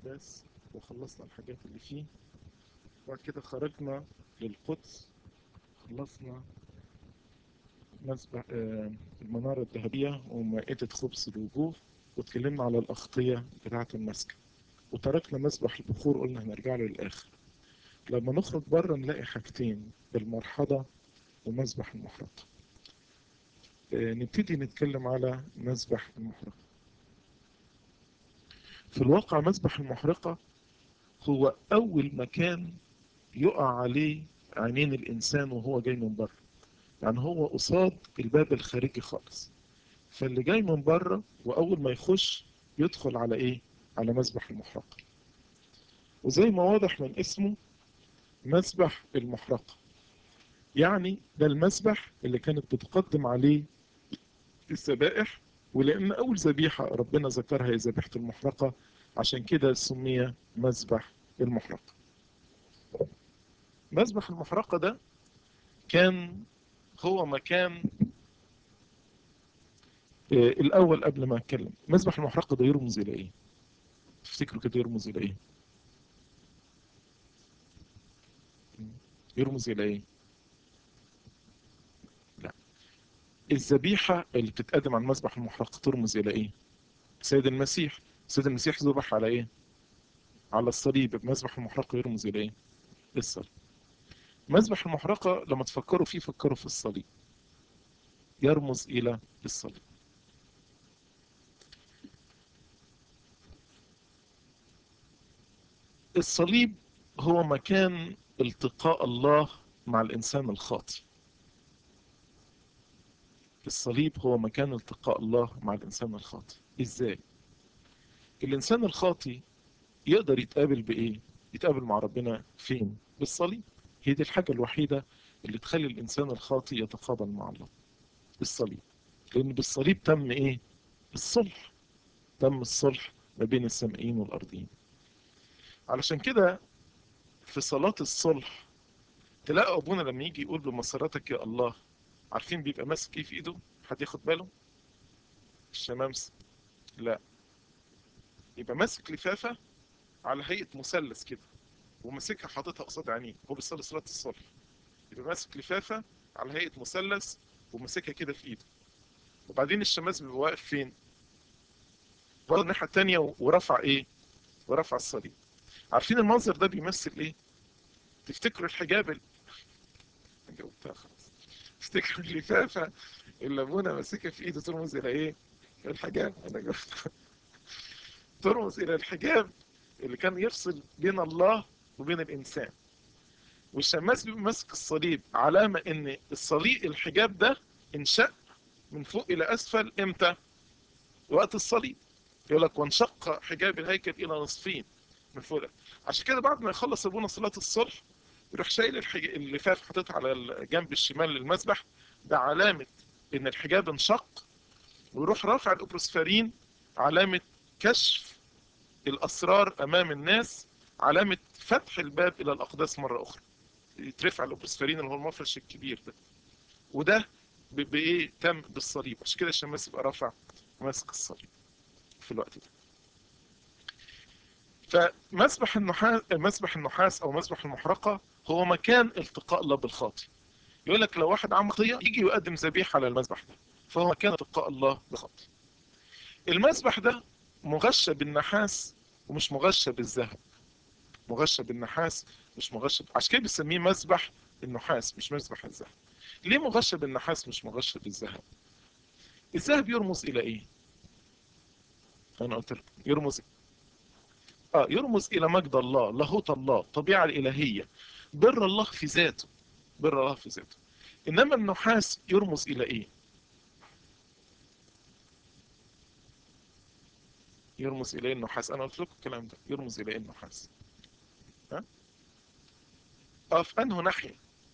القداس وخلصنا الحاجات اللي فيه وبعد كده خرجنا للقدس خلصنا مسبح آه المنارة الذهبية ومائدة خبز الوجوه واتكلمنا على الأغطية بتاعة المسكن وتركنا مسبح البخور قلنا هنرجع له للآخر لما نخرج بره نلاقي حاجتين المرحضة ومسبح المحرقة آه نبتدي نتكلم على مسبح المحرقة في الواقع مسبح المحرقة هو أول مكان يقع عليه عينين الإنسان وهو جاي من بره يعني هو قصاد الباب الخارجي خالص فاللي جاي من بره وأول ما يخش يدخل على إيه؟ على مسبح المحرقة وزي ما واضح من اسمه مسبح المحرقة يعني ده المسبح اللي كانت بتقدم عليه الذبائح ولأن أول ذبيحة ربنا ذكرها هي ذبيحة المحرقة عشان كده سمي مسبح المحرقة مسبح المحرقة ده كان هو مكان إيه الأول قبل ما أتكلم مسبح المحرقة ده يرمز إلى إيه؟ تفتكروا كده يرمز إلى إيه؟ يرمز إلى إيه؟ لا الذبيحة اللي بتتقدم عن مسبح المحرقة ترمز إلى إيه؟ سيد المسيح سيد المسيح ذبح على إيه؟ على الصليب مسبح المحرقة يرمز إلى إيه؟ الصليب مسبح المحرقة لما تفكروا فيه فكروا في الصليب يرمز إلى الصليب الصليب هو مكان التقاء الله مع الإنسان الخاطئ الصليب هو مكان التقاء الله مع الإنسان الخاطئ إزاي؟ الإنسان الخاطئ يقدر يتقابل بإيه؟ يتقابل مع ربنا فين؟ بالصليب هي دي الحاجة الوحيدة اللي تخلي الإنسان الخاطئ يتقابل مع الله الصليب لأن بالصليب تم إيه؟ الصلح تم الصلح ما بين السمائيين والأرضيين علشان كده في صلاة الصلح تلاقوا أبونا لما يجي يقول بمسارتك يا الله عارفين بيبقى ماسك إيه في إيده؟ حد ياخد باله؟ الشمامسة لا يبقى ماسك لفافة على هيئة مثلث كده وماسكها حاططها قصاد عينيه هو بيصلي صلاه الصلح يبقى ماسك لفافه على هيئه مثلث وماسكها كده في ايده وبعدين الشماس بيبقى واقف فين؟ برضه الناحيه الثانيه ورفع ايه؟ ورفع الصليب عارفين المنظر ده بيمثل ايه؟ تفتكروا الحجاب ال... جاوبتها خلاص تفتكروا اللفافه اللي ابونا ماسكها في ايده ترمز الى ايه؟ الحجاب انا جاوبتها ترمز الى الحجاب اللي كان يفصل بين الله وبين الإنسان والشماس بيبقى ماسك الصليب علامة إن الصليب الحجاب ده انشق من فوق إلى أسفل إمتى؟ وقت الصليب يقول لك وانشق حجاب الهيكل إلى نصفين من فوق عشان كده بعد ما يخلص أبونا صلاة الصلح يروح شايل الحج... اللفاف حاططها على الجنب الشمال للمسبح ده علامة إن الحجاب انشق ويروح رافع الأبروسفارين علامة كشف الأسرار أمام الناس علامة فتح الباب إلى الأقداس مرة أخرى يترفع الأوبرسفرين اللي هو المفرش الكبير ده وده بإيه تم بالصليب عشان كده الشماس يبقى رافع ماسك الصليب في الوقت ده فمسبح النحاس مسبح النحاس أو مسبح المحرقة هو مكان التقاء الله بالخاطئ يقول لك لو واحد عمل خطية يجي يقدم ذبيحة على المسبح ده فهو مكان التقاء الله بالخاطئ المسبح ده مغشى بالنحاس ومش مغشى بالذهب مغشى بالنحاس مش مغشى عشان كده بنسميه مسبح النحاس مش مسبح الذهب ليه مغشى بالنحاس مش مغشى بالذهب الذهب يرمز الى ايه انا قلت لكم يرمز اه يرمز الى مجد الله لاهوت الله الطبيعه الالهيه بر الله في ذاته بر الله في ذاته انما النحاس يرمز الى ايه يرمز الى النحاس انا قلت لكم الكلام ده يرمز الى النحاس ها اه في انه ناحيه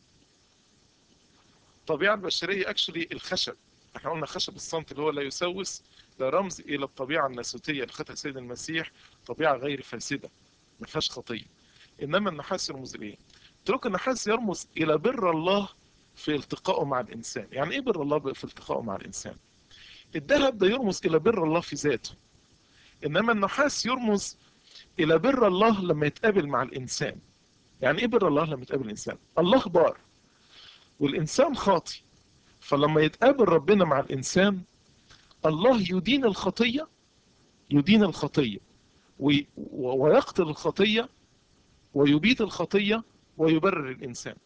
الطبيعه البشريه اكشلي الخشب احنا قلنا خشب الصمت اللي هو لا يسوس ده رمز الى الطبيعه الناسوتيه اللي خدها سيد المسيح طبيعه غير فاسده ما فيهاش خطيه انما النحاس يرمز لايه؟ قلت لكم النحاس يرمز الى بر الله في التقائه مع الانسان يعني ايه بر الله في التقائه مع الانسان الذهب ده يرمز الى بر الله في ذاته انما النحاس يرمز الى بر الله لما يتقابل مع الانسان يعني ايه بر الله لما يتقابل الانسان الله بار والانسان خاطي فلما يتقابل ربنا مع الانسان الله يدين الخطيه يدين الخطيه ويقتل الخطيه ويبيد الخطيه ويبرر الانسان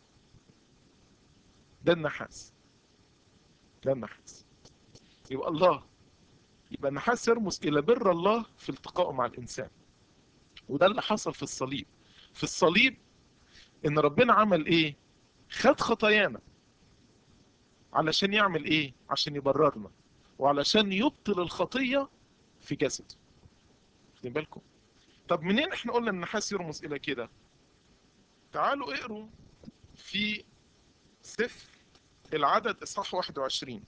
ده النحاس ده النحاس يبقى الله يبقى النحاس يرمز الى بر الله في التقائه مع الانسان وده اللي حصل في الصليب في الصليب ان ربنا عمل ايه خد خطايانا علشان يعمل ايه عشان يبررنا وعلشان يبطل الخطية في جسده واخدين بالكم طب منين احنا قلنا النحاس يرمز الى كده تعالوا اقروا في سفر العدد اصحاح 21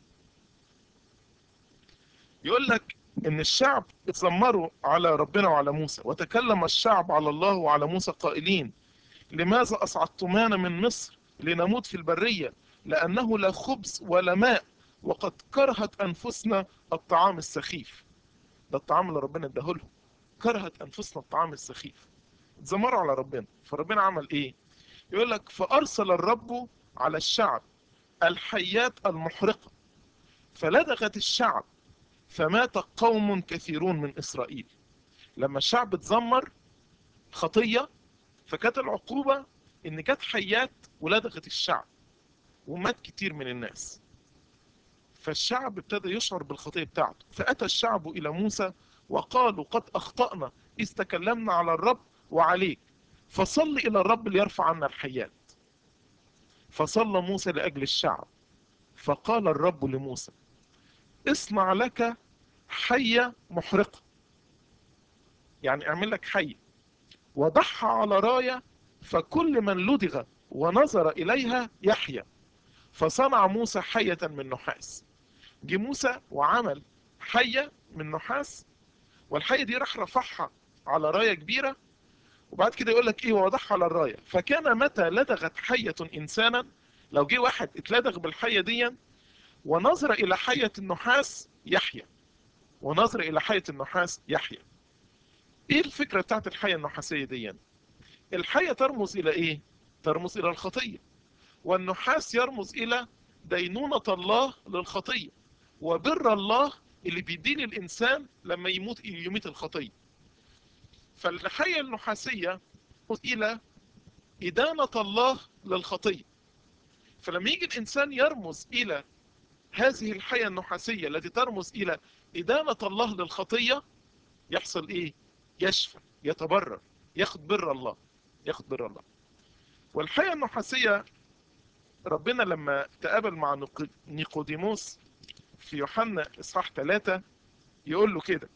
يقول لك ان الشعب اتذمروا على ربنا وعلى موسى وتكلم الشعب على الله وعلى موسى قائلين لماذا اصعدتمانا من مصر لنموت في البرية لانه لا خبز ولا ماء وقد كرهت انفسنا الطعام السخيف ده الطعام اللي ربنا اداهولهم كرهت انفسنا الطعام السخيف اتذمروا على ربنا فربنا عمل ايه يقول لك فارسل الرب على الشعب الحيات المحرقة فلدغت الشعب فمات قوم كثيرون من إسرائيل لما الشعب اتذمر خطية فكانت العقوبة إن جت حيات ولدغت الشعب ومات كتير من الناس فالشعب ابتدى يشعر بالخطية بتاعته فأتى الشعب إلى موسى وقالوا قد أخطأنا إذ تكلمنا على الرب وعليك فصل إلى الرب ليرفع عنا الحيات فصلى موسى لأجل الشعب فقال الرب لموسى اصنع لك حية محرقة يعني اعمل لك حية وضعها على راية فكل من لدغ ونظر إليها يحيى فصنع موسى حية من نحاس جه موسى وعمل حية من نحاس والحية دي راح رفعها على راية كبيرة وبعد كده يقول لك ايه وضعها على الراية فكان متى لدغت حية انسانا لو جه واحد اتلدغ بالحية دي ونظر الى حية النحاس يحيى ونظر الى حية النحاس يحيى ايه الفكرة بتاعت الحية النحاسية دي الحية ترمز الى ايه ترمز الى الخطية والنحاس يرمز الى دينونة الله للخطية وبر الله اللي بيدين الانسان لما يموت يميت الخطية فالحية النحاسية الى إدانة الله للخطية فلما يجي الإنسان يرمز إلى هذه الحياة النحاسية التي ترمز إلى إدانة الله للخطية يحصل إيه؟ يشفى يتبرر ياخد بر الله ياخد بر الله والحياة النحاسية ربنا لما تقابل مع نيقوديموس في يوحنا إصحاح 3 يقول له كده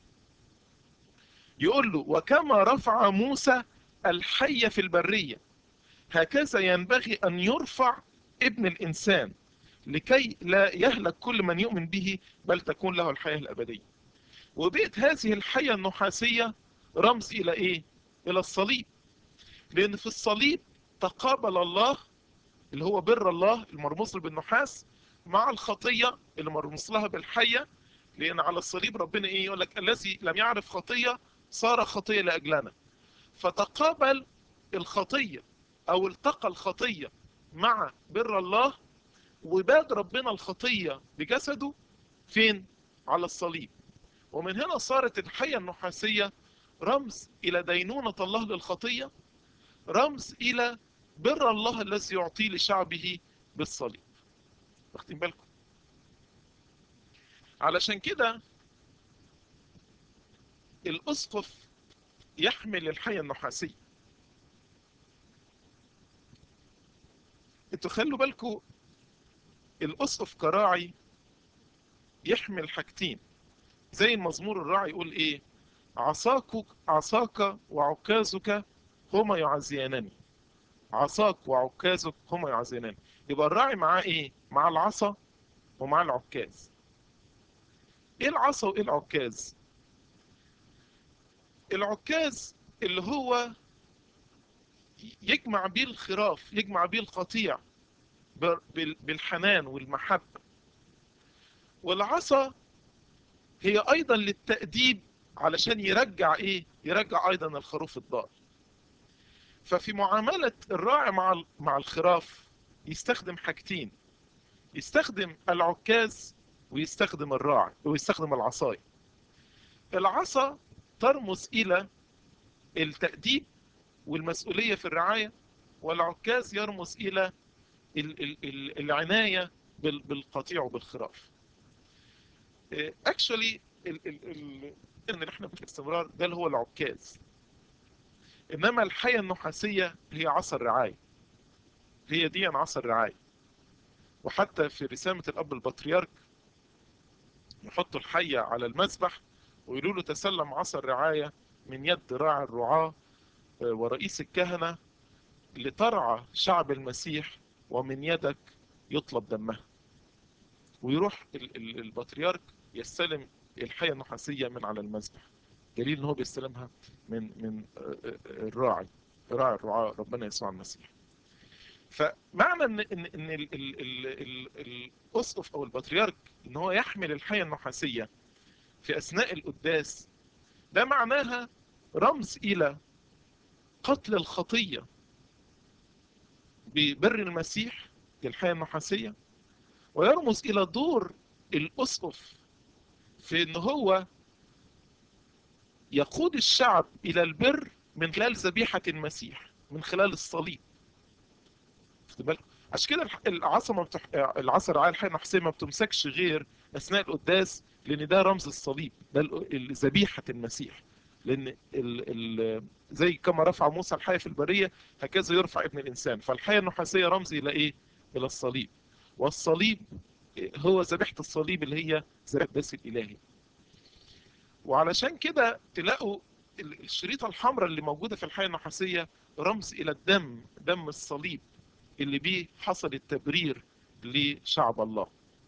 يقول له وكما رفع موسى الحية في البرية هكذا ينبغي أن يرفع ابن الإنسان لكي لا يهلك كل من يؤمن به بل تكون له الحياة الأبدية وبقت هذه الحية النحاسية رمز إلى إيه؟ إلى الصليب لأن في الصليب تقابل الله اللي هو بر الله المرموز بالنحاس مع الخطية اللي مرموز لها بالحية لأن على الصليب ربنا إيه يقول لك الذي لم يعرف خطية صار خطية لأجلنا فتقابل الخطية أو التقى الخطية مع بر الله وباد ربنا الخطية بجسده فين؟ على الصليب ومن هنا صارت الحية النحاسية رمز إلى دينونة الله للخطية رمز إلى بر الله الذي يعطيه لشعبه بالصليب واخدين بالكم علشان كده الأسقف يحمل الحية النحاسية انتوا خلوا بالكم الأسقف كراعي يحمل حاجتين زي المزمور الراعي يقول ايه عصاك عصاك وعكازك هما يعزيانني عصاك وعكازك هما يعزيانني يبقى الراعي معاه ايه معاه العصا ومعاه العكاز ايه العصا وايه العكاز العكاز اللي هو يجمع بيه الخراف يجمع بيه القطيع بالحنان والمحبة والعصا هي أيضا للتأديب علشان يرجع ايه يرجع ايضا الخروف الضال ففي معاملة الراعي مع مع الخراف يستخدم حاجتين يستخدم العكاز ويستخدم الراعي ويستخدم العصاية العصا ترمز إلى التأديب والمسؤولية في الرعاية والعكاز يرمز إلى العناية بالقطيع وبالخراف اكشولي اللي احنا باستمرار ده اللي هو العكاز انما الحية النحاسية هي عصا الرعاية هي دي عصا الرعاية وحتى في رسامة الاب البطريرك يحطوا الحية على المذبح ويقولوا له تسلم عصا الرعاية من يد راعي الرعاة ورئيس الكهنة لترعى شعب المسيح ومن يدك يطلب دمها ويروح البطريرك يستلم الحية النحاسية من على المذبح دليل ان هو بيستلمها من من الراعي راعي الرعاة ربنا يسوع المسيح فمعنى ان ان ان ال ال ال ال الاسقف او البطريرك ان هو يحمل الحية النحاسية في اثناء القداس ده معناها رمز الى قتل الخطية ببر المسيح الحياة النحاسية ويرمز إلى دور الأسقف في أن هو يقود الشعب إلى البر من خلال ذبيحة المسيح من خلال الصليب عشان كده العصا ما بتح... العصا الرعاية الحياة النحاسية ما بتمسكش غير أثناء القداس لأن ده رمز الصليب ده ذبيحة المسيح لأن ال... ال... زي كما رفع موسى الحياة في البرية هكذا يرفع ابن الإنسان فالحياة النحاسية رمز إلى إيه؟ إلى الصليب والصليب هو ذبيحة الصليب اللي هي ذبيحة القداس الإلهي وعلشان كده تلاقوا الشريطة الحمراء اللي موجودة في الحياة النحاسية رمز إلى الدم دم الصليب اللي بيه حصل التبرير لشعب الله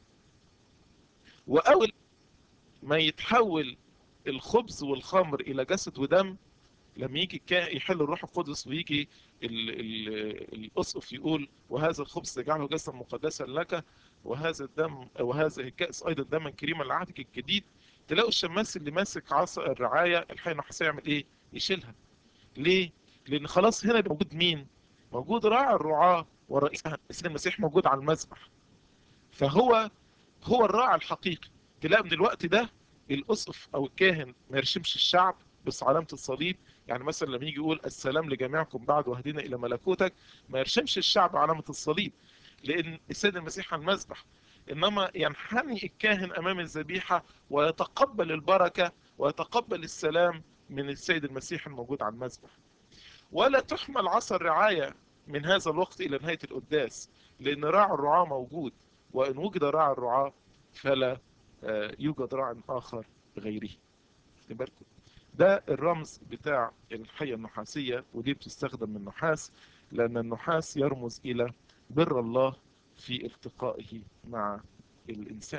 وأول ما يتحول الخبز والخمر إلى جسد ودم لما يجي يحل الروح القدس ويجي ال ال الاسقف يقول وهذا الخبز تجعله جسدا مقدسا لك وهذا الدم وهذا الكأس ايضا دما كريما لعهدك الجديد تلاقوا الشماس اللي ماسك عصا الرعايه الحي النحاسيه يعمل ايه؟ يشيلها. ليه؟ لان خلاص هنا موجود مين؟ موجود راعي الرعاه ورئيس السيد المسيح موجود على المذبح. فهو هو الراعي الحقيقي. تلاقي من الوقت ده الاسقف او الكاهن ما يرشمش الشعب بس علامه الصليب يعني مثلا لما يجي يقول السلام لجميعكم بعد واهدنا الى ملكوتك ما يرشمش الشعب علامه الصليب لان السيد المسيح على المذبح انما ينحني الكاهن امام الذبيحه ويتقبل البركه ويتقبل السلام من السيد المسيح الموجود على المذبح ولا تحمل عصا الرعايه من هذا الوقت الى نهايه القداس لان راعي الرعاه موجود وان وجد راعي الرعاه فلا يوجد راع اخر غيره بالكم ده الرمز بتاع الحية النحاسية ودي بتستخدم من النحاس لأن النحاس يرمز إلى بر الله في التقائه مع الإنسان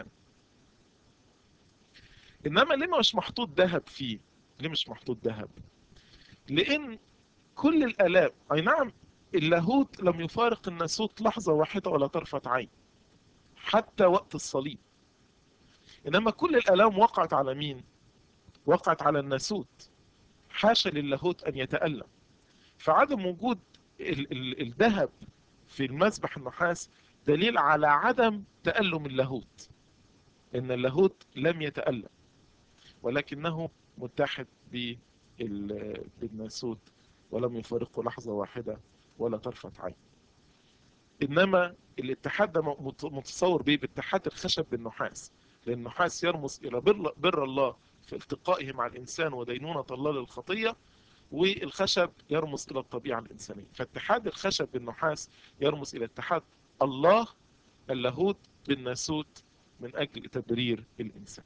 إنما ليه مش محطوط ذهب فيه ليه مش محطوط ذهب لأن كل الآلام أي نعم اللاهوت لم يفارق الناسوت لحظة واحدة ولا طرفة عين حتى وقت الصليب إنما كل الآلام وقعت على مين وقعت على الناسوت حاشا للاهوت أن يتألم فعدم وجود الذهب في المذبح النحاس دليل على عدم تألم اللاهوت إن اللاهوت لم يتألم ولكنه متحد بالناسوت ولم يفارقه لحظة واحدة ولا طرفة عين إنما الاتحاد ده متصور به باتحاد الخشب بالنحاس لأن النحاس يرمز إلى بر, بر الله في التقائه مع الإنسان ودينونة الله للخطية والخشب يرمز إلى الطبيعة الإنسانية فاتحاد الخشب بالنحاس يرمز إلى اتحاد الله اللاهوت بالناسوت من أجل تبرير الإنسان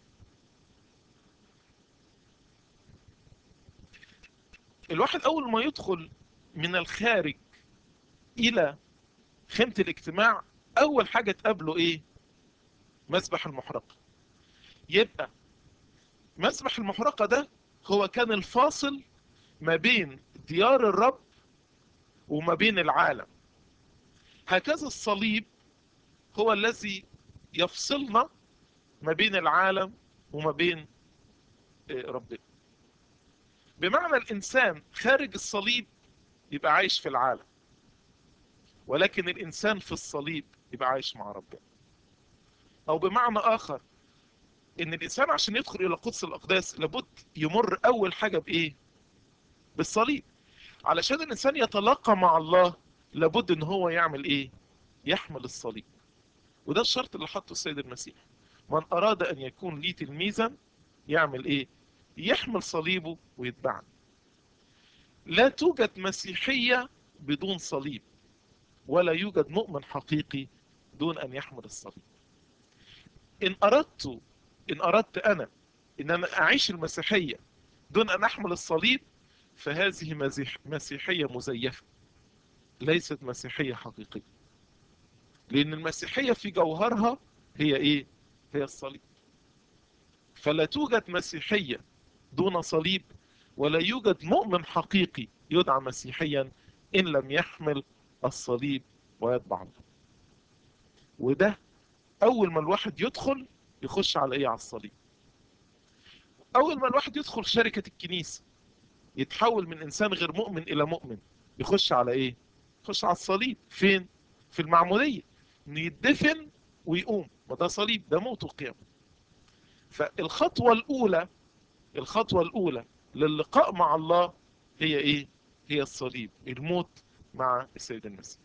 الواحد أول ما يدخل من الخارج إلى خيمة الاجتماع أول حاجة تقابله إيه؟ مسبح المحرقة يبقى مسبح المحرقة ده هو كان الفاصل ما بين ديار الرب وما بين العالم هكذا الصليب هو الذي يفصلنا ما بين العالم وما بين ربنا بمعنى الإنسان خارج الصليب يبقى عايش في العالم ولكن الإنسان في الصليب يبقى عايش مع ربنا أو بمعنى آخر إن الإنسان عشان يدخل إلى قدس الأقداس لابد يمر أول حاجة بإيه؟ بالصليب علشان الإنسان يتلاقى مع الله لابد إن هو يعمل إيه؟ يحمل الصليب وده الشرط اللي حطه السيد المسيح من أراد أن يكون لي تلميذا يعمل إيه؟ يحمل صليبه ويتبعني لا توجد مسيحية بدون صليب ولا يوجد مؤمن حقيقي دون أن يحمل الصليب إن أردت إن أردت أنا إن أنا أعيش المسيحية دون أن أحمل الصليب فهذه مسيح مسيحية مزيفة ليست مسيحية حقيقية لأن المسيحية في جوهرها هي إيه؟ هي الصليب فلا توجد مسيحية دون صليب ولا يوجد مؤمن حقيقي يدعى مسيحيا إن لم يحمل الصليب ويتبع الله وده أول ما الواحد يدخل يخش على إيه على الصليب أول ما الواحد يدخل شركة الكنيسة يتحول من إنسان غير مؤمن إلى مؤمن يخش على إيه يخش على الصليب فين في المعمودية إنه يدفن ويقوم ما ده صليب ده موت وقيام فالخطوة الأولى الخطوة الأولى للقاء مع الله هي إيه هي الصليب الموت مع السيد المسيح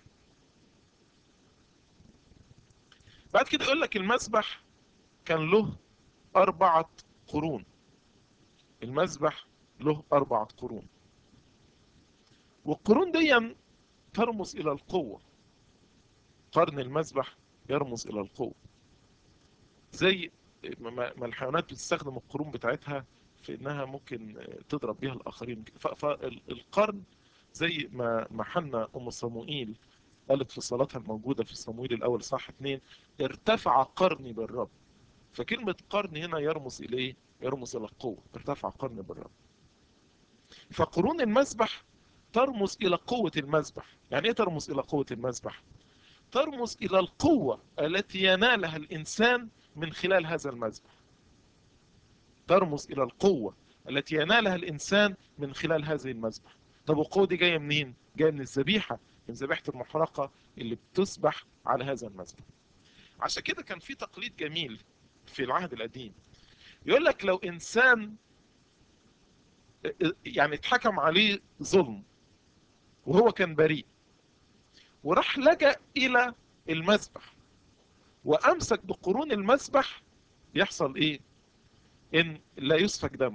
بعد كده يقول لك المسبح كان له أربعة قرون المسبح له أربعة قرون والقرون دي ترمز إلى القوة قرن المسبح يرمز إلى القوة زي ما الحيوانات بتستخدم القرون بتاعتها في انها ممكن تضرب بها الاخرين فالقرن زي ما ما حنا ام صموئيل قالت في صلاتها الموجودة في صموئيل الاول صح اتنين ارتفع قرني بالرب فكلمة قرن هنا يرمز الى ايه يرمز الى القوة ارتفع قرني بالرب فقرون المسبح ترمز الى قوة المسبح يعني ايه ترمز الى قوة المسبح ترمز الى القوة التي ينالها الانسان من خلال هذا المسبح ترمز إلى القوة التي ينالها الإنسان من خلال هذه المذبح طب القوة دي جاية منين؟ جاية من الذبيحة من ذبيحة المحرقة اللي بتسبح على هذا المذبح عشان كده كان في تقليد جميل في العهد القديم يقول لك لو إنسان يعني اتحكم عليه ظلم وهو كان بريء وراح لجأ إلى المذبح وأمسك بقرون المذبح يحصل إيه؟ ان لا يسفك دمه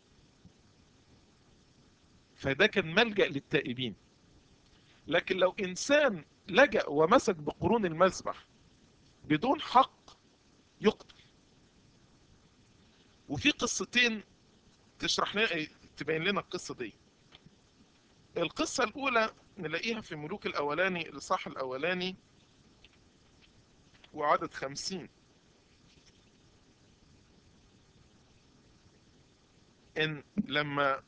فده كان ملجأ للتائبين لكن لو انسان لجأ ومسك بقرون المذبح بدون حق يقتل وفي قصتين تشرح لنا تبين لنا القصة دي القصة الأولى نلاقيها في ملوك الأولاني الإصحاح الأولاني وعدد خمسين ان لما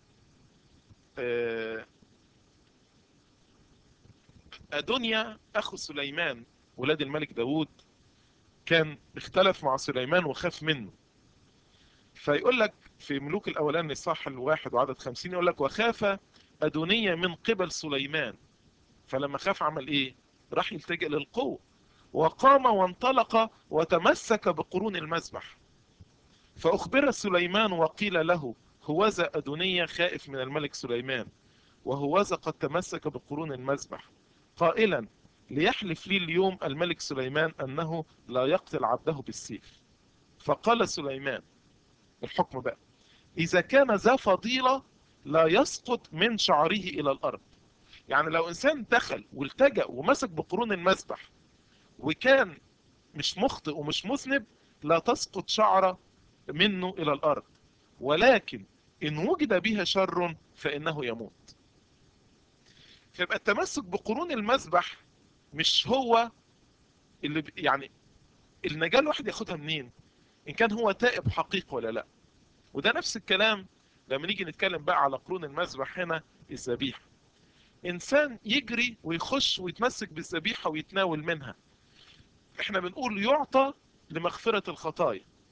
ادونيا اخو سليمان ولاد الملك داود كان اختلف مع سليمان وخاف منه فيقول لك في ملوك الاولاني الصح الواحد وعدد خمسين يقول لك وخاف ادونيا من قبل سليمان فلما خاف عمل ايه راح يلتجئ للقوة وقام وانطلق وتمسك بقرون المذبح فأخبر سليمان وقيل له هوذا أدونية خائف من الملك سليمان وهوذا قد تمسك بقرون المذبح قائلا ليحلف لي اليوم الملك سليمان أنه لا يقتل عبده بالسيف فقال سليمان الحكم بقى إذا كان ذا فضيلة لا يسقط من شعره إلى الأرض يعني لو إنسان دخل والتجأ ومسك بقرون المذبح وكان مش مخطئ ومش مذنب لا تسقط شعره منه إلى الأرض ولكن إن وجد بها شر فإنه يموت فيبقى التمسك بقرون المذبح مش هو اللي ب... يعني النجاة الواحد ياخدها منين إن كان هو تائب حقيقي ولا لا وده نفس الكلام لما نيجي نتكلم بقى على قرون المذبح هنا الذبيحة إنسان يجري ويخش ويتمسك بالذبيحة ويتناول منها احنا بنقول يعطى لمغفرة الخطايا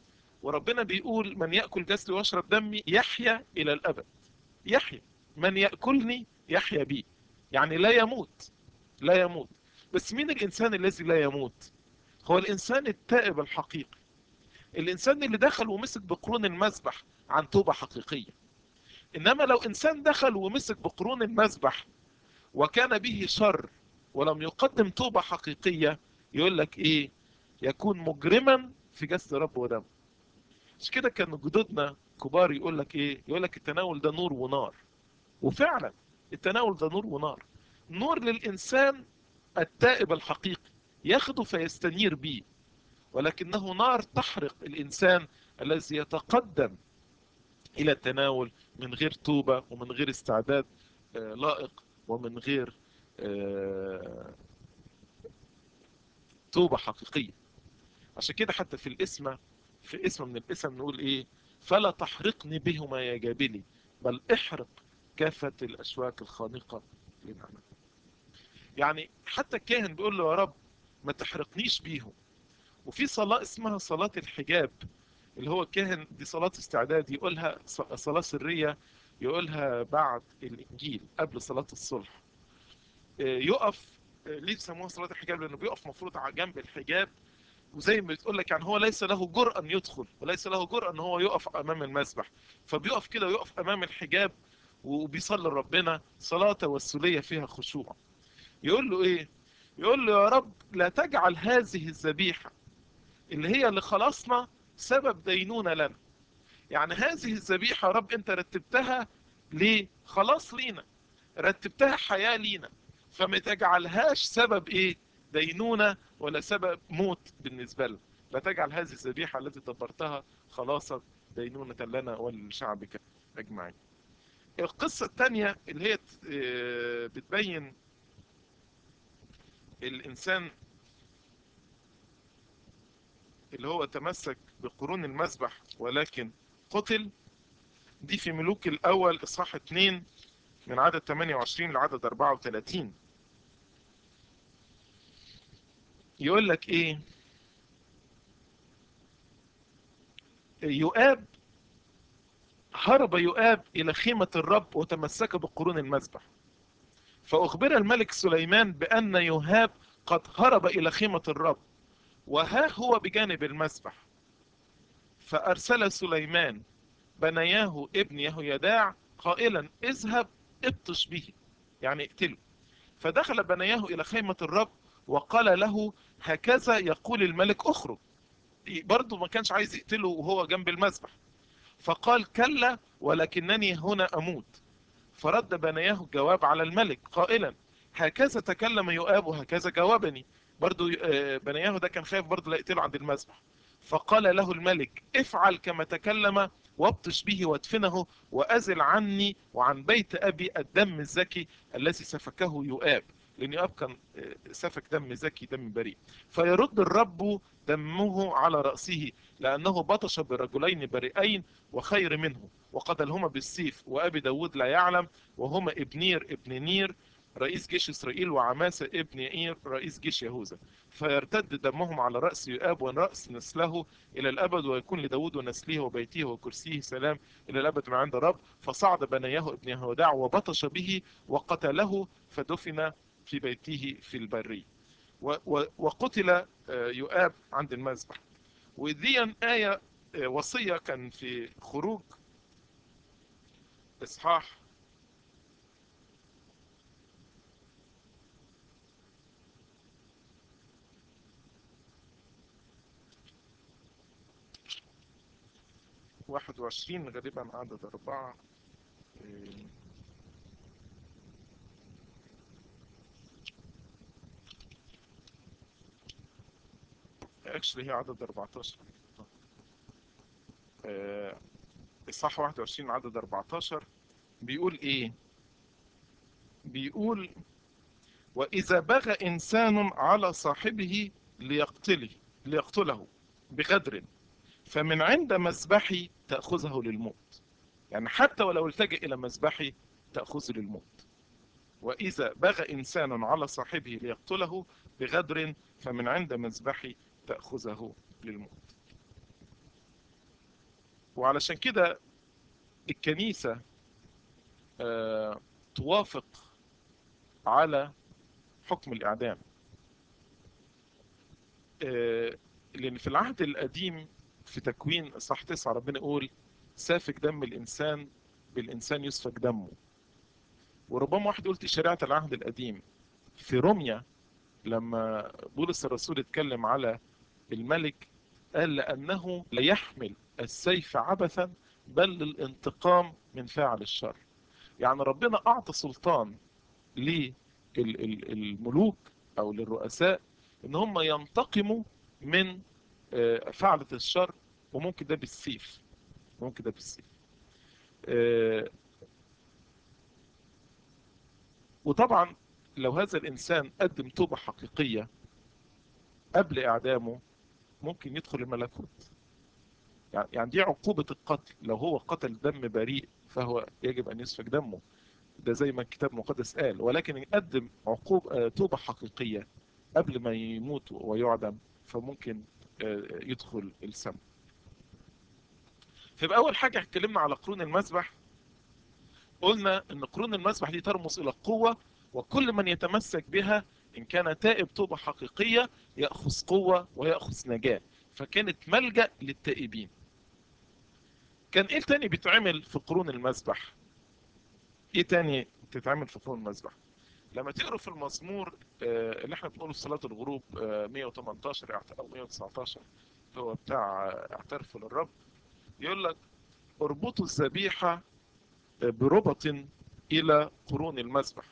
وربنا بيقول من يأكل جسدي ويشرب دمي يحيا إلى الأبد يحيا من يأكلني يحيا بي يعني لا يموت لا يموت بس مين الإنسان الذي لا يموت هو الإنسان التائب الحقيقي الإنسان اللي دخل ومسك بقرون المذبح عن توبة حقيقية إنما لو إنسان دخل ومسك بقرون المذبح وكان به شر ولم يقدم توبة حقيقية يقول لك إيه يكون مجرما في جسد رب ودم مش كده كان جدودنا كبار يقول لك إيه يقول لك التناول ده نور ونار وفعلا التناول ده نور ونار نور للإنسان التائب الحقيقي ياخده فيستنير به ولكنه نار تحرق الإنسان الذي يتقدم إلى التناول من غير توبة ومن غير استعداد لائق ومن غير توبة حقيقية عشان كده حتى في الاسم في اسم من الاسم نقول ايه فلا تحرقني بهما يا جابلي بل احرق كافة الأشواك الخانقة لنعمة يعني حتى الكاهن بيقول له يا رب ما تحرقنيش بيهم وفي صلاة اسمها صلاة الحجاب اللي هو الكاهن دي صلاة استعداد يقولها صلاة سرية يقولها بعد الإنجيل قبل صلاة الصلح يقف ليه بيسموها صلاة الحجاب لأنه بيقف مفروض على جنب الحجاب وزي ما بتقول لك يعني هو ليس له جرأة أن يدخل وليس له جرأة أن هو يقف أمام المسبح فبيقف كده ويقف أمام الحجاب وبيصلي ربنا صلاة توسلية فيها خشوع يقول له إيه يقول له يا رب لا تجعل هذه الذبيحة اللي هي اللي خلصنا سبب دينونة لنا يعني هذه الذبيحة يا رب انت رتبتها ليه خلاص لينا رتبتها حياة لينا فما تجعلهاش سبب ايه دينونة ولا سبب موت بالنسبة لنا لا تجعل هذه الذبيحة التي دبرتها خلاصا دينونة لنا ولشعبك أجمعين القصة الثانية اللي هي بتبين الإنسان اللي هو تمسك بقرون المذبح ولكن قتل دي في ملوك الأول إصحاح 2 من عدد 28 لعدد 34 يقول لك إيه يؤاب هرب يؤاب إلى خيمة الرب وتمسك بقرون المذبح فأخبر الملك سليمان بأن يهاب قد هرب إلى خيمة الرب وها هو بجانب المسبح فأرسل سليمان بنياه ابن يهويداع قائلا اذهب ابطش به يعني اقتله فدخل بنياه إلى خيمة الرب وقال له هكذا يقول الملك اخرج برضه ما كانش عايز يقتله وهو جنب المسبح فقال كلا ولكنني هنا أموت فرد بنياه الجواب على الملك قائلا هكذا تكلم يؤاب وهكذا جاوبني برضو بنياه ده كان خايف برضو لا يقتله عند المذبح فقال له الملك افعل كما تكلم وابطش به وادفنه وأزل عني وعن بيت أبي الدم الزكي الذي سفكه يؤاب لأن يؤاب كان سفك دم زكي دم بريء فيرد الرب دمه على رأسه لأنه بطش برجلين بريئين وخير منه وقتلهما بالسيف وأبي داود لا يعلم وهما ابنير ابن نير رئيس جيش إسرائيل وعماسة ابن يئير رئيس جيش يهوذا فيرتد دمهم على رأس يؤاب ورأس نسله إلى الأبد ويكون لداود ونسله وبيته وكرسيه سلام إلى الأبد من عند الرب فصعد بنياه ابن يهوداع وبطش به وقتله فدفن في بيته في البرية وقتل يؤاب عند المذبح ودي آية وصية كان في خروج إصحاح واحد وعشرين غالبا عدد أربعة اكشلي هي عدد 14 الصح 21 عدد 14 بيقول ايه بيقول واذا بغى انسان على صاحبه ليقتله ليقتله بغدر فمن عند مذبحي تأخذه للموت يعني حتى ولو التجئ إلى مذبحي تأخذه للموت وإذا بغى إنسان على صاحبه ليقتله بغدر فمن عند مذبحي تأخذه للموت وعلشان كده الكنيسة آه توافق على حكم الإعدام آه لأن في العهد القديم في تكوين صح تسعة ربنا يقول سافك دم الإنسان بالإنسان يسفك دمه وربما واحد قلت شريعة العهد القديم في روميا لما بولس الرسول اتكلم على الملك قال لأنه لا يحمل السيف عبثا بل للانتقام من فاعل الشر يعني ربنا أعطى سلطان للملوك أو للرؤساء إن هم ينتقموا من فعلة الشر وممكن ده بالسيف ممكن ده بالسيف وطبعا لو هذا الإنسان قدم توبة حقيقية قبل إعدامه ممكن يدخل الملكوت يعني دي عقوبة القتل لو هو قتل دم بريء فهو يجب أن يسفك دمه ده زي ما الكتاب المقدس قال ولكن يقدم عقوبة توبة حقيقية قبل ما يموت ويعدم فممكن يدخل السم فيبقى أول حاجة اتكلمنا على قرون المسبح قلنا ان قرون المسبح دي ترمز الى القوة وكل من يتمسك بها ان كان تائب توبة حقيقية يأخذ قوة ويأخذ نجاة فكانت ملجأ للتائبين كان ايه تاني بيتعمل في قرون المسبح ايه تاني بتتعمل في قرون المسبح لما تقروا في المزمور اللي احنا بنقوله في صلاة الغروب 118 او 119 هو بتاع اعترفوا للرب يقول لك اربطوا الذبيحة بربط إلى قرون المسبح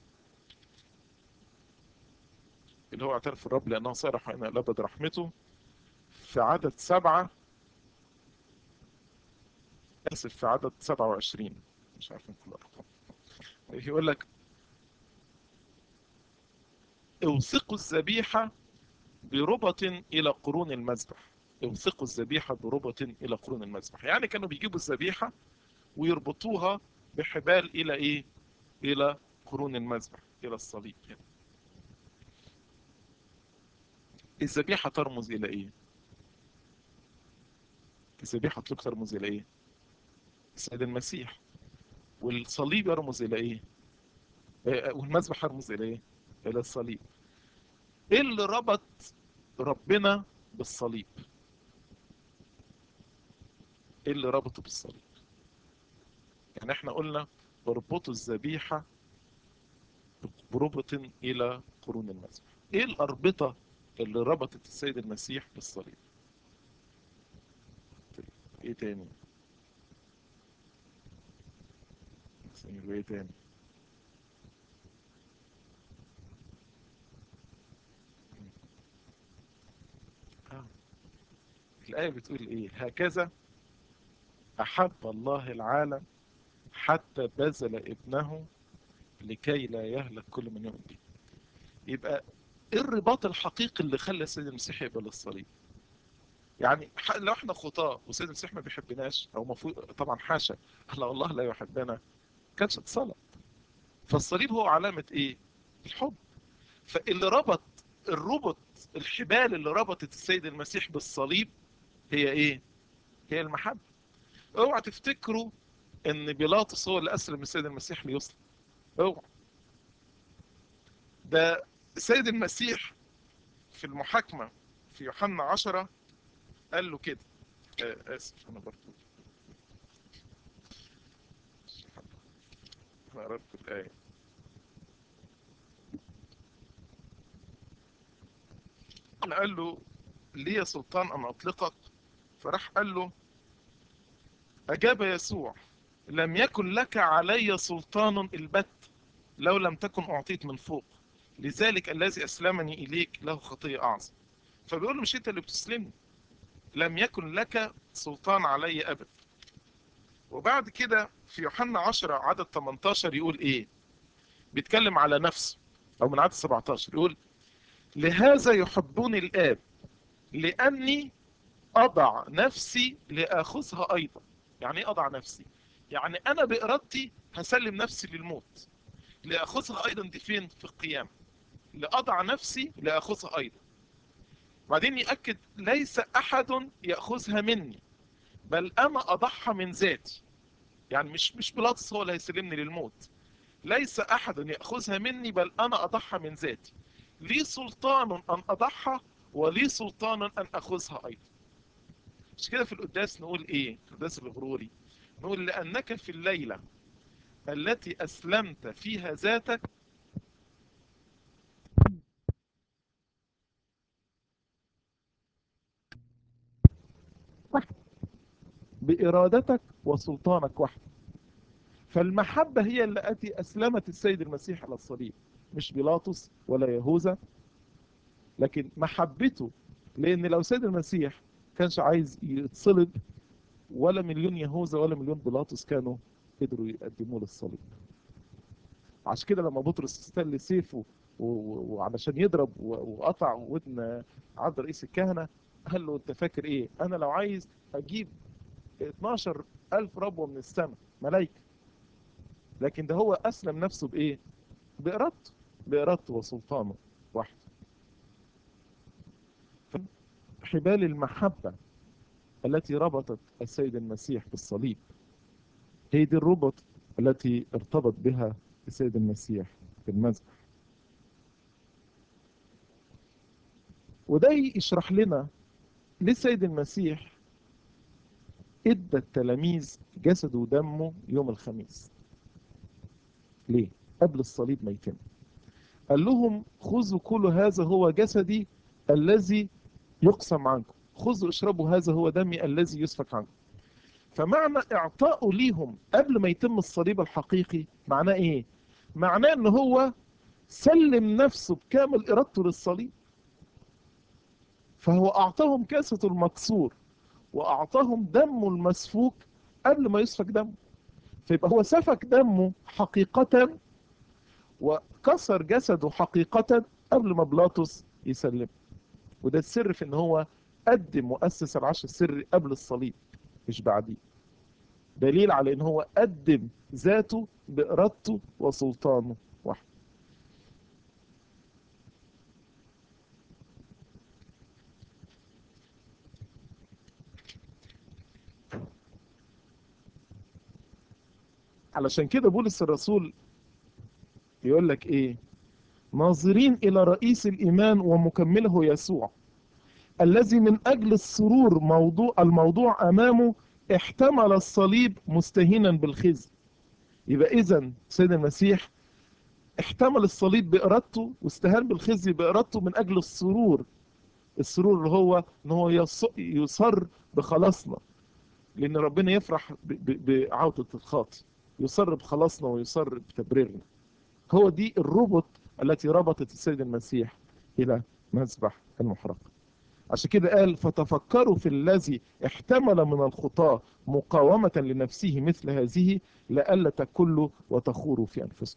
اللي هو اعترف الرب لأنه صرح إن الأبد رحمته في عدد سبعة آسف في عدد سبعة وعشرين مش عارفين كل الأرقام يقول لك اوثقوا الذبيحة بربط إلى قرون المسبح اوثقوا الذبيحة بربط إلى قرون المسبح يعني كانوا بيجيبوا الذبيحة ويربطوها بحبال إلى إيه؟ إلى قرون المذبح إلى الصليب يعني. الذبيحة ترمز إلى إيه؟ الذبيحة ترمز إلى إيه؟ السيد المسيح والصليب يرمز إلى إيه؟ والمذبح يرمز إلى إيه؟ إلى الصليب إيه اللي ربط ربنا بالصليب؟ إيه اللي ربطه بالصليب؟ يعني احنا قلنا اربطوا الذبيحة بربط إلى قرون المسيح ايه الأربطة اللي ربطت السيد المسيح بالصليب ايه تاني ايه تاني آه. الآية بتقول ايه هكذا أحب الله العالم حتى بذل ابنه لكي لا يهلك كل من يؤمن به يبقى ايه الرباط الحقيقي اللي خلى السيد المسيح يقبل الصليب يعني لو احنا خطاة والسيد المسيح ما بيحبناش او مفروض طبعا حاشا احنا الله لا يحبنا كانش اتصلب فالصليب هو علامة ايه الحب فاللي ربط الربط الحبال اللي ربطت السيد المسيح بالصليب هي ايه هي المحبة اوعى تفتكروا ان بيلاطس هو اللي اسلم السيد المسيح ليصلب اوعى ده السيد المسيح في المحاكمة في يوحنا عشرة قال له كده آه اسف انا برضو انا قرأت الآية قال له لي سلطان أن أطلقك فراح قال له أجاب يسوع لم يكن لك علي سلطان البت لو لم تكن أعطيت من فوق لذلك الذي أسلمني إليك له خطية أعظم فبيقول له مش أنت اللي بتسلمني لم يكن لك سلطان علي أبد وبعد كده في يوحنا 10 عدد 18 يقول إيه بيتكلم على نفسه أو من عدد 17 يقول لهذا يحبني الآب لأني أضع نفسي لأخذها أيضا يعني إيه أضع نفسي يعني أنا بإرادتي هسلم نفسي للموت لأخذها أيضا دي فين في القيامة لأضع نفسي لأخذها أيضا بعدين يأكد ليس أحد يأخذها مني بل انا اضحى من ذاتي يعني مش مش بيلاطس هو اللي هيسلمني للموت ليس احد ياخذها مني بل انا اضحى من ذاتي لي سلطان ان اضحى ولي سلطان ان اخذها ايضا مش كده في القداس نقول ايه في القداس الغروري نقول لانك في الليله التي اسلمت فيها ذاتك بإرادتك وسلطانك وحدك فالمحبة هي التي أسلمت السيد المسيح على الصليب مش بيلاطس ولا يهوذا لكن محبته لأن لو سيد المسيح كانش عايز يتصلب ولا مليون يهوذا ولا مليون بيلاطس كانوا قدروا يقدموه للصليب عشان كده لما بطرس استل سيفه وعلشان يضرب وقطع ودن عبد رئيس الكهنة قال له انت فاكر ايه انا لو عايز اجيب 12 ألف ربوة من السماء ملايكة لكن ده هو أسلم نفسه بإيه بإرادته بإرادته وسلطانه وحده حبال المحبة التي ربطت السيد المسيح بالصليب هي دي الربط التي ارتبط بها السيد المسيح بالمذبح وده يشرح لنا ليه السيد المسيح ادى التلاميذ جسده ودمه يوم الخميس ليه قبل الصليب ما يتم قال لهم خذوا كل هذا هو جسدي الذي يقسم عنكم خذوا اشربوا هذا هو دمي الذي يسفك عنكم فمعنى اعطائه ليهم قبل ما يتم الصليب الحقيقي معناه ايه معناه ان هو سلم نفسه بكامل ارادته للصليب فهو اعطاهم كاسة المكسور واعطاهم دمه المسفوك قبل ما يسفك دمه فيبقى هو سفك دمه حقيقة وكسر جسده حقيقة قبل ما بلاطس يسلم وده السر في ان هو قدم مؤسس العشر السري قبل الصليب مش بعديه دليل على ان هو قدم ذاته بارادته وسلطانه وحده علشان كده بولس الرسول يقول لك ايه ناظرين الى رئيس الايمان ومكمله يسوع الذي من اجل السرور موضوع الموضوع امامه احتمل الصليب مستهينا بالخزي يبقى اذا سيد المسيح احتمل الصليب بارادته واستهان بالخزي بارادته من اجل السرور السرور اللي هو ان هو يصر بخلاصنا لان ربنا يفرح بعودة الخاطئ يصر بخلاصنا ويصر بتبريرنا هو دي الربط التي ربطت السيد المسيح الى مذبح المحرقه عشان كده قال فتفكروا في الذي احتمل من الخطاة مقاومة لنفسه مثل هذه لألا تكلوا وتخوروا في أنفسكم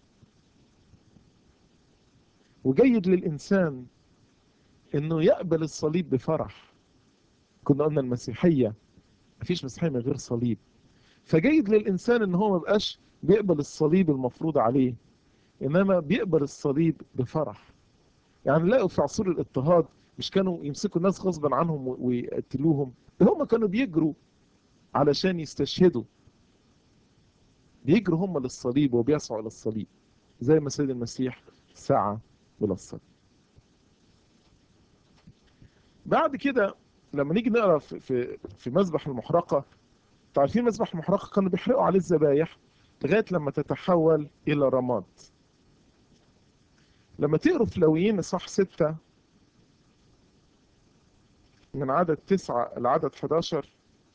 وجيد للإنسان أنه يقبل الصليب بفرح كنا قلنا المسيحية مفيش مسيحية من غير صليب فجيد للإنسان أنه هو مبقاش بيقبل الصليب المفروض عليه إنما بيقبل الصليب بفرح يعني لقوا في عصور الاضطهاد مش كانوا يمسكوا الناس غصبا عنهم ويقتلوهم هم كانوا بيجروا علشان يستشهدوا بيجروا هم للصليب وبيسعوا الى الصليب زي ما سيد المسيح سعى الى الصليب بعد كده لما نيجي نقرا في في, في مذبح المحرقه عارفين مذبح المحرقه كانوا بيحرقوا عليه الذبايح لغايه لما تتحول الى رماد لما تقروا في لويين اصحاح 6 من عدد 9 لعدد 11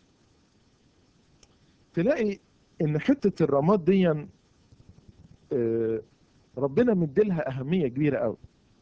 تلاقي ان حته الرماد دي ربنا مديلها اهميه كبيره قوي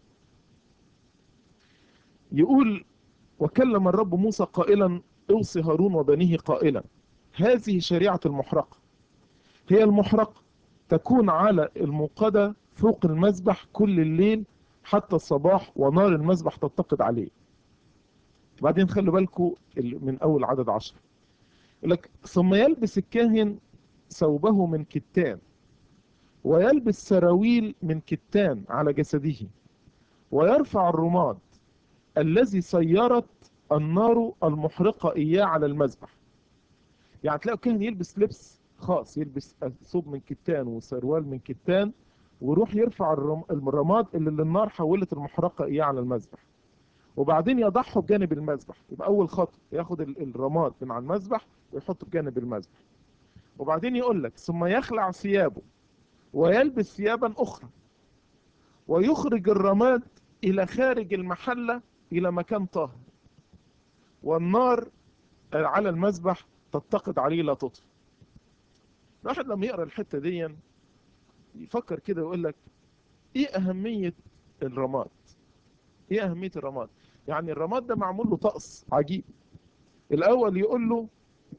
يقول وكلم الرب موسى قائلا اوصي هارون وبنيه قائلا هذه شريعه المحرقه هي المحرقه تكون على الموقدة فوق المذبح كل الليل حتى الصباح ونار المذبح تتقد عليه بعدين خلوا بالكم من أول عدد عشر يقول لك ثم يلبس الكاهن ثوبه من كتان ويلبس سراويل من كتان على جسده ويرفع الرماد الذي سيرت النار المحرقة إياه على المذبح يعني تلاقوا كاهن يلبس لبس خاص يلبس ثوب من كتان وسروال من كتان ويروح يرفع الرم... الرماد اللي النار حولت المحرقة اياه على المذبح وبعدين يضعه بجانب المذبح يبقى اول خطوه ياخد الرماد من على المذبح ويحطه بجانب المذبح وبعدين يقول لك ثم يخلع ثيابه ويلبس ثيابا اخرى ويخرج الرماد الى خارج المحله الى مكان طاهر والنار على المذبح تتقد عليه لا تطفئ الواحد لما يقرا الحته دي يفكر كده ويقول لك ايه اهميه الرماد ايه اهميه الرماد يعني الرماد ده معمول له طقس عجيب الاول يقول له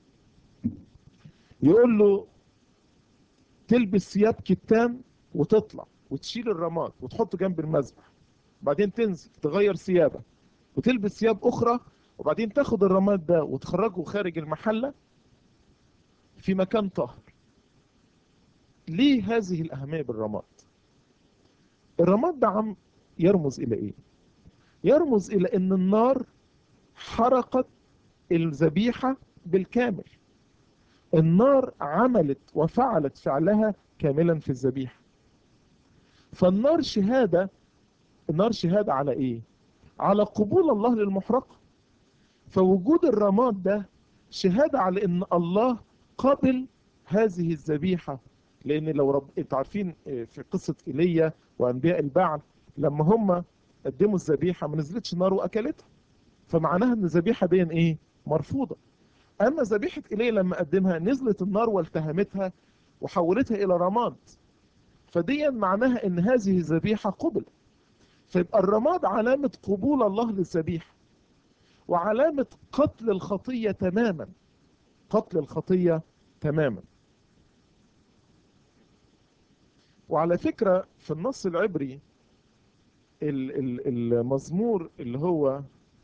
يقول له تلبس ثياب كتان وتطلع وتشيل الرماد وتحطه جنب المذبح بعدين تنزل تغير ثيابك وتلبس ثياب اخرى وبعدين تاخد الرماد ده وتخرجه خارج المحله في مكان طاهر ليه هذه الاهميه بالرماد الرماد ده عم يرمز الى ايه يرمز الى ان النار حرقت الذبيحه بالكامل النار عملت وفعلت فعلها كاملا في الذبيحه فالنار شهاده النار شهاده على ايه على قبول الله للمحرقه فوجود الرماد ده شهاده على ان الله قبل هذه الذبيحه لان لو رب انتوا عارفين في قصه ايليا وانبياء البعل لما هم قدموا الذبيحه ما نزلتش نار واكلتها فمعناها ان الذبيحه دي ايه مرفوضه اما ذبيحه ايليا لما قدمها نزلت النار والتهمتها وحولتها الى رماد فدي معناها ان هذه الذبيحه قبل فيبقى الرماد علامه قبول الله للذبيحه وعلامه قتل الخطيه تماما قتل الخطيه تماما وعلى فكره في النص العبري المزمور اللي هو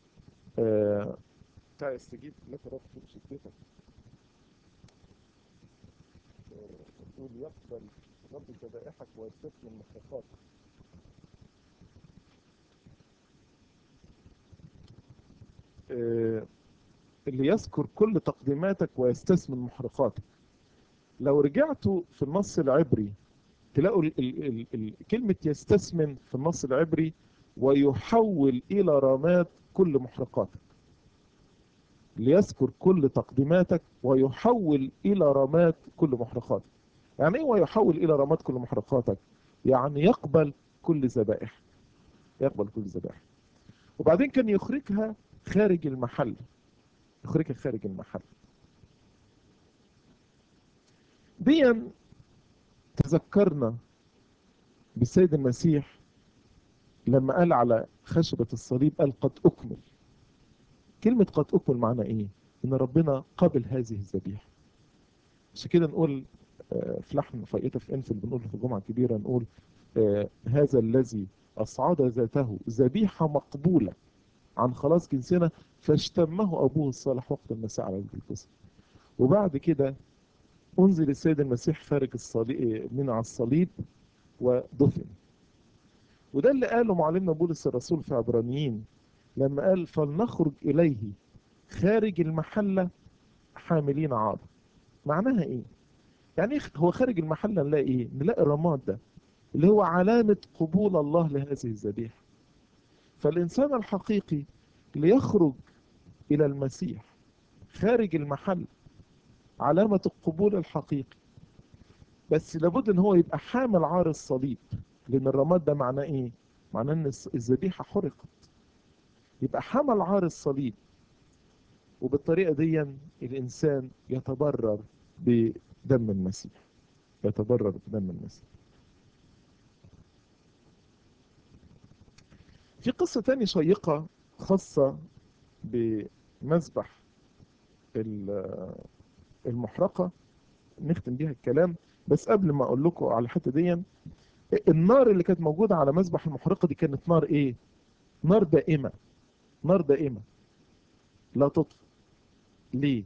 بتاع يستجيب لك رب في شدتك يقول يقبل رب ذبائحك ويستسلم محرقاتك اللي يذكر كل تقديماتك ويستثمن محرقاتك لو رجعتوا في النص العبري تلاقوا ال ال ال ال كلمة يستثمن في النص العبري ويحول إلى رماد كل محرقاتك ليذكر كل تقديماتك ويحول إلى رماد كل محرقاتك يعني إيه ويحول إلى رماد كل محرقاتك يعني يقبل كل ذبائح يقبل كل ذبائح وبعدين كان يخرجها خارج المحل يخرجها خارج المحل ديا تذكرنا بالسيد المسيح لما قال على خشبة الصليب قال قد أكمل كلمة قد أكمل معنى إيه؟ إن ربنا قبل هذه الذبيحة عشان كده نقول في لحن فائتة في أنفل بنقول في الجمعة الكبيرة نقول هذا الذي أصعد ذاته ذبيحة مقبولة عن خلاص جنسنا فاشتمه أبوه الصالح وقت المساء على القصة وبعد كده أنزل السيد المسيح خارج الصليب من على الصليب ودفن وده اللي قاله معلمنا بولس الرسول في عبرانيين لما قال فلنخرج إليه خارج المحلة حاملين عار معناها إيه؟ يعني هو خارج المحلة نلاقي إيه؟ نلاقي الرماد ده اللي هو علامة قبول الله لهذه الذبيحة فالإنسان الحقيقي ليخرج إلى المسيح خارج المحل علامة القبول الحقيقي بس لابد ان هو يبقى حامل عار الصليب لان الرماد ده معناه ايه معناه ان الذبيحة حرقت يبقى حمل عار الصليب وبالطريقة دي الانسان يتبرر بدم المسيح يتبرر بدم المسيح في قصة تانية شيقة خاصة بمذبح المحرقة نختم بيها الكلام بس قبل ما اقول لكم على الحته دي النار اللي كانت موجوده على مذبح المحرقه دي كانت نار ايه نار دائمه نار دائمه لا تطفئ ليه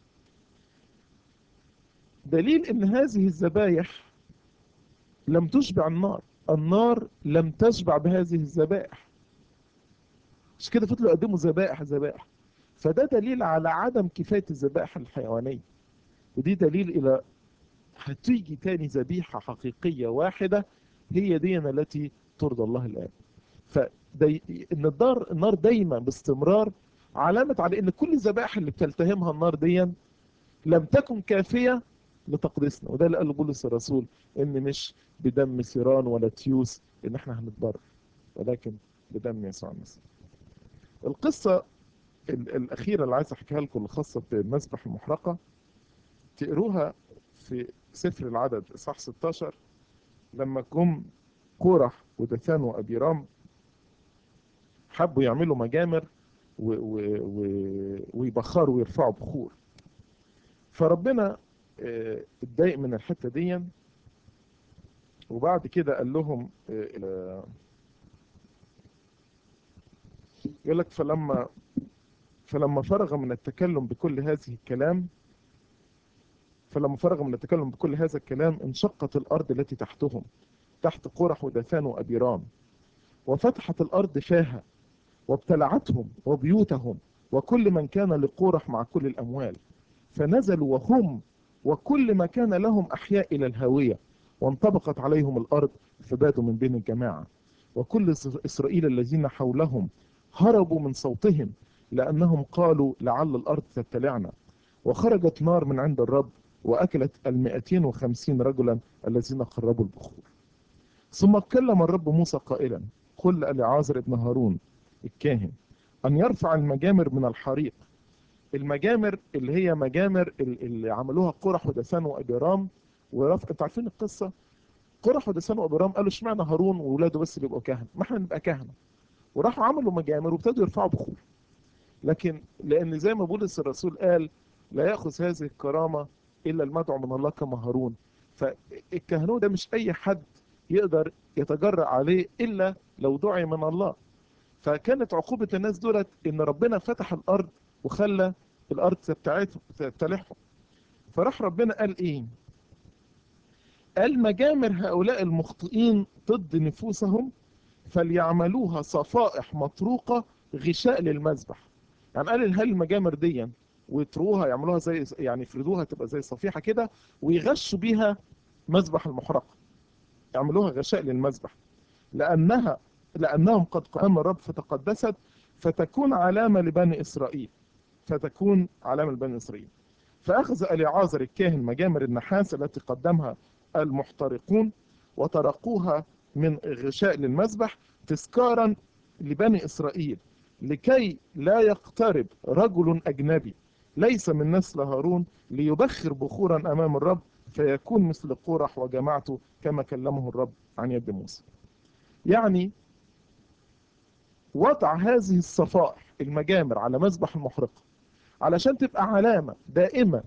دليل ان هذه الذبايح لم تشبع النار النار لم تشبع بهذه الذبائح مش كده فضلوا يقدموا ذبائح ذبائح فده دليل على عدم كفايه الذبائح الحيوانيه ودي دليل إلى هتيجي تاني ذبيحة حقيقية واحدة هي دي التي ترضى الله الآن فدي إن النار النار دايما باستمرار علامة على إن كل الذبائح اللي بتلتهمها النار دي لم تكن كافية لتقديسنا وده اللي قاله بولس الرسول إن مش بدم سيران ولا تيوس إن إحنا هنتبرر ولكن بدم يسوع المسيح القصة الأخيرة اللي عايز أحكيها لكم الخاصة بالمسبح المحرقة تقروها في سفر العدد إصحاح 16 لما جم كورح ودثان وأبيرام حبوا يعملوا مجامر و و و ويبخروا ويرفعوا بخور فربنا اتضايق من الحتة دي وبعد كده قال لهم يقول لك فلما فلما فرغ من التكلم بكل هذه الكلام فلما فرغ من التكلم بكل هذا الكلام انشقت الأرض التي تحتهم تحت قرح ودثان وأبيرام وفتحت الأرض فاها وابتلعتهم وبيوتهم وكل من كان لقورح مع كل الأموال فنزلوا وهم وكل ما كان لهم أحياء إلى الهاوية وانطبقت عليهم الأرض فباتوا من بين الجماعة وكل إسرائيل الذين حولهم هربوا من صوتهم لأنهم قالوا لعل الأرض تبتلعنا وخرجت نار من عند الرب وأكلت المائتين وخمسين رجلا الذين قربوا البخور ثم كلم الرب موسى قائلا قل لعازر ابن هارون الكاهن أن يرفع المجامر من الحريق المجامر اللي هي مجامر اللي عملوها قرح ودسان وأبيرام ورفع انتوا عارفين القصة قرح ودسان وأبيرام قالوا اشمعنى هارون وولاده بس اللي يبقوا كهنة ما احنا نبقى كهنة وراحوا عملوا مجامر وابتدوا يرفعوا بخور لكن لأن زي ما بولس الرسول قال لا يأخذ هذه الكرامة إلا المدعو من الله كما هارون فالكهنوت ده مش أي حد يقدر يتجرأ عليه إلا لو دعي من الله فكانت عقوبة الناس دولت إن ربنا فتح الأرض وخلى الأرض بتاعتهم تلحهم فراح ربنا قال إيه قال مجامر هؤلاء المخطئين ضد نفوسهم فليعملوها صفائح مطروقة غشاء للمذبح يعني قال هل المجامر دي ويتروها يعملوها زي يعني يفردوها تبقى زي صفيحة كده ويغشوا بيها مذبح المحرقة يعملوها غشاء للمذبح لأنها لأنهم قد قام الرب فتقدست فتكون علامة لبني إسرائيل فتكون علامة لبني إسرائيل فأخذ أليعازر الكاهن مجامر النحاس التي قدمها المحترقون وترقوها من غشاء للمذبح تذكارا لبني إسرائيل لكي لا يقترب رجل أجنبي ليس من نسل هارون ليبخر بخورا أمام الرب فيكون مثل قورح وجماعته كما كلمه الرب عن يد موسى يعني وضع هذه الصفائح المجامر على مذبح المحرقة علشان تبقى علامة دائمة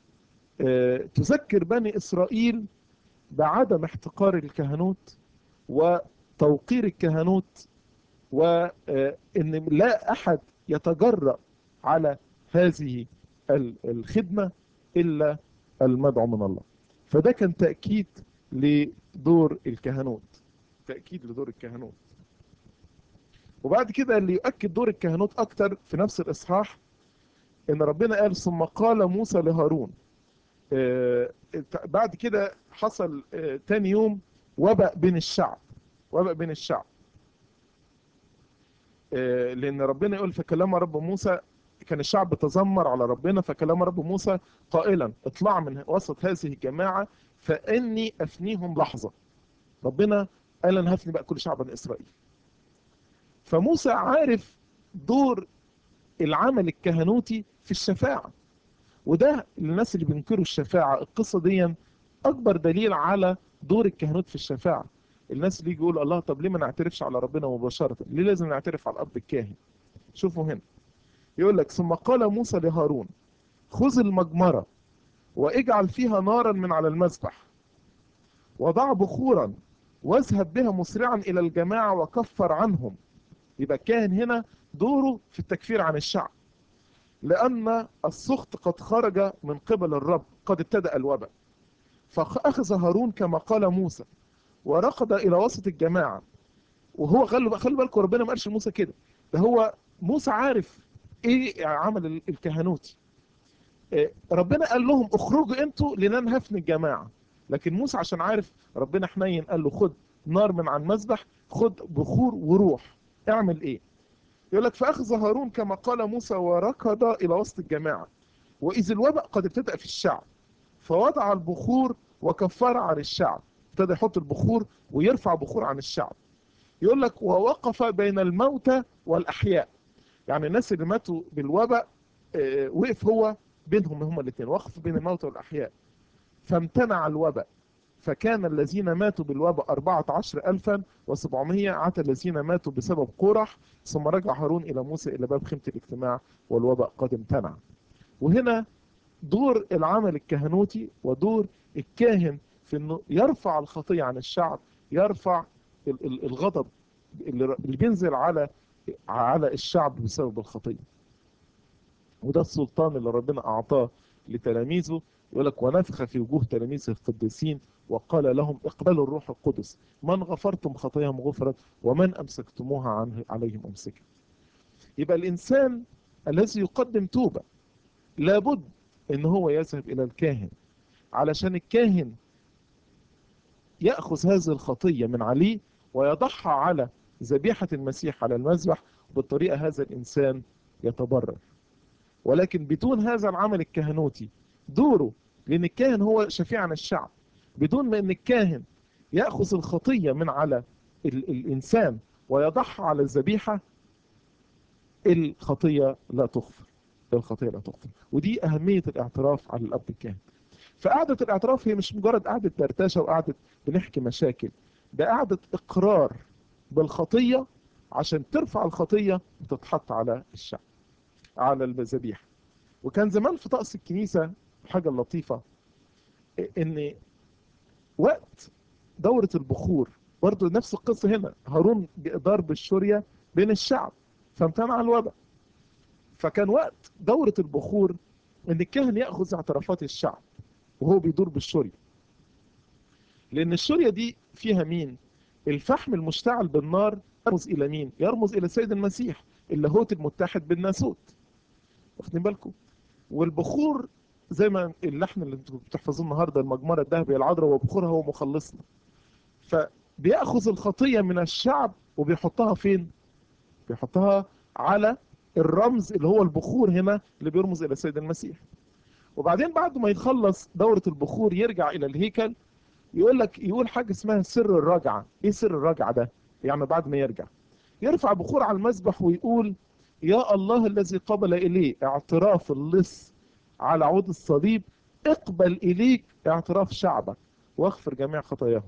تذكر بني إسرائيل بعدم احتقار الكهنوت وتوقير الكهنوت وإن لا أحد يتجرأ على هذه الخدمة إلا المدعو من الله فده كان تأكيد لدور الكهنوت تأكيد لدور الكهنوت وبعد كده اللي يؤكد دور الكهنوت أكتر في نفس الإصحاح إن ربنا قال ثم قال موسى لهارون بعد كده حصل تاني يوم وبأ بين الشعب وبأ بين الشعب لأن ربنا يقول فكلم رب موسى كان الشعب بتذمر على ربنا فكلم رب موسى قائلا اطلع من وسط هذه الجماعة فإني أفنيهم لحظة ربنا قال أنا هفني بقى كل شعب بني إسرائيل فموسى عارف دور العمل الكهنوتي في الشفاعة وده للناس اللي بينكروا الشفاعة القصة دي أكبر دليل على دور الكهنوت في الشفاعة الناس اللي يقول الله طب ليه ما نعترفش على ربنا مباشرة ليه لازم نعترف على الأب الكاهن شوفوا هنا يقول لك ثم قال موسى لهارون خذ المجمرة واجعل فيها نارا من على المذبح وضع بخورا واذهب بها مسرعا إلى الجماعة وكفر عنهم يبقى الكاهن هنا دوره في التكفير عن الشعب لأن السخط قد خرج من قبل الرب قد ابتدأ الوباء فأخذ هارون كما قال موسى ورقد إلى وسط الجماعة وهو خلوا خلوا بالكم ربنا ما قالش لموسى كده ده هو موسى عارف ايه عمل الكهنوتي ربنا قال لهم اخرجوا انتوا لنن هفن الجماعة لكن موسى عشان عارف ربنا حنين قال له خد نار من على المذبح خد بخور وروح اعمل ايه يقول لك فاخذ هارون كما قال موسى وركض الى وسط الجماعة واذ الوباء قد ابتدأ في الشعب فوضع البخور وكفر عن الشعب ابتدى يحط البخور ويرفع بخور عن الشعب يقول لك ووقف بين الموتى والأحياء يعني الناس اللي ماتوا بالوباء اه وقف هو بينهم هما الاثنين وقف بين الموتى والأحياء فامتنع الوباء فكان الذين ماتوا بالوباء 14700 عاد الذين ماتوا بسبب قرح ثم رجع هارون إلى موسى إلى باب خيمة الاجتماع والوباء قد امتنع وهنا دور العمل الكهنوتي ودور الكاهن في انه يرفع الخطية عن الشعب يرفع الغضب اللي بينزل على على الشعب بسبب الخطية وده السلطان اللي ربنا أعطاه لتلاميذه يقول لك ونفخ في وجوه تلاميذه القديسين وقال لهم اقبلوا الروح القدس من غفرتم خطاياهم غفرت ومن أمسكتموها عنه عليهم أمسكت يبقى الإنسان الذي يقدم توبة لابد ان هو يذهب الى الكاهن علشان الكاهن يأخذ هذه الخطية من عليه ويضعها على ذبيحة المسيح على المذبح بالطريقة هذا الإنسان يتبرر ولكن بدون هذا العمل الكهنوتي دوره لأن الكاهن هو شفيع عن الشعب بدون ما أن الكاهن يأخذ الخطية من على ال الإنسان ويضعها على الذبيحة الخطية لا تغفر الخطية لا تغفر ودي أهمية الاعتراف على الأب الكاهن فقعدة الاعتراف هي مش مجرد قعدة دردشة وقعدة بنحكي مشاكل ده قعدة إقرار بالخطية عشان ترفع الخطية وتتحط على الشعب على الذبيحة وكان زمان في طقس الكنيسة حاجة لطيفة ان وقت دورة البخور برضه نفس القصة هنا هارون ضرب الشورية بين الشعب فامتنع الوباء فكان وقت دورة البخور ان الكاهن يأخذ اعترافات الشعب وهو بيدور بالشورية لان الشورية دي فيها مين الفحم المشتعل بالنار يرمز الى مين يرمز الى السيد المسيح اللاهوت المتحد بالناسوت واخدين بالكم والبخور زي ما اللحن اللي انتم بتحفظوه النهارده المجمره الذهبيه العذراء وبخورها هو مخلصنا فبياخذ الخطيه من الشعب وبيحطها فين بيحطها على الرمز اللي هو البخور هنا اللي بيرمز الى السيد المسيح وبعدين بعد ما يخلص دوره البخور يرجع الى الهيكل يقول لك يقول حاجه اسمها سر الرجعه ايه سر الرجعه ده يعني بعد ما يرجع يرفع بخور على المذبح ويقول يا الله الذي قبل إليه اعتراف اللص على عود الصليب اقبل إليك اعتراف شعبك واغفر جميع خطاياهم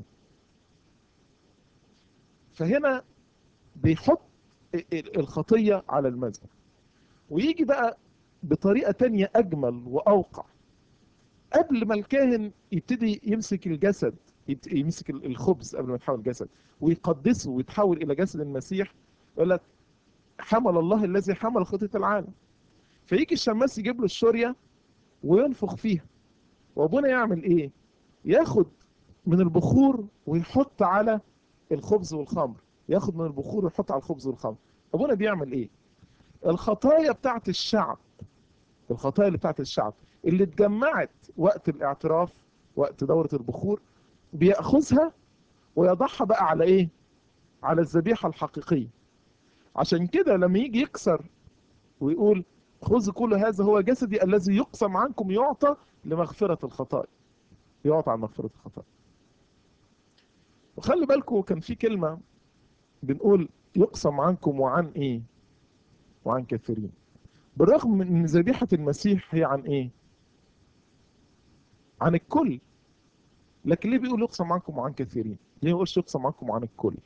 فهنا بيحط الخطية على المذبح ويجي بقى بطريقة تانية أجمل وأوقع قبل ما الكاهن يبتدي يمسك الجسد يمسك الخبز قبل ما يتحول الجسد ويقدسه ويتحول إلى جسد المسيح يقول لك حمل الله الذي حمل خطية العالم فيجي الشماس يجيب له الشورية وينفخ فيها وابونا يعمل ايه ياخد من البخور ويحط على الخبز والخمر ياخد من البخور ويحط على الخبز والخمر ابونا بيعمل ايه الخطايا بتاعت الشعب الخطايا اللي بتاعت الشعب اللي اتجمعت وقت الاعتراف وقت دورة البخور بيأخذها ويضعها بقى على ايه على الذبيحة الحقيقية عشان كده لما يجي يكسر ويقول خذ كل هذا هو جسدي الذي يقسم عنكم يعطى لمغفرة الخطايا يعطى عن مغفرة الخطايا وخلي بالكم كان في كلمة بنقول يقسم عنكم وعن ايه وعن كثيرين بالرغم من ان ذبيحة المسيح هي عن ايه عن الكل لكن ليه بيقول يقسم عنكم وعن كثيرين ليه ما يقولش يقسم عنكم وعن الكل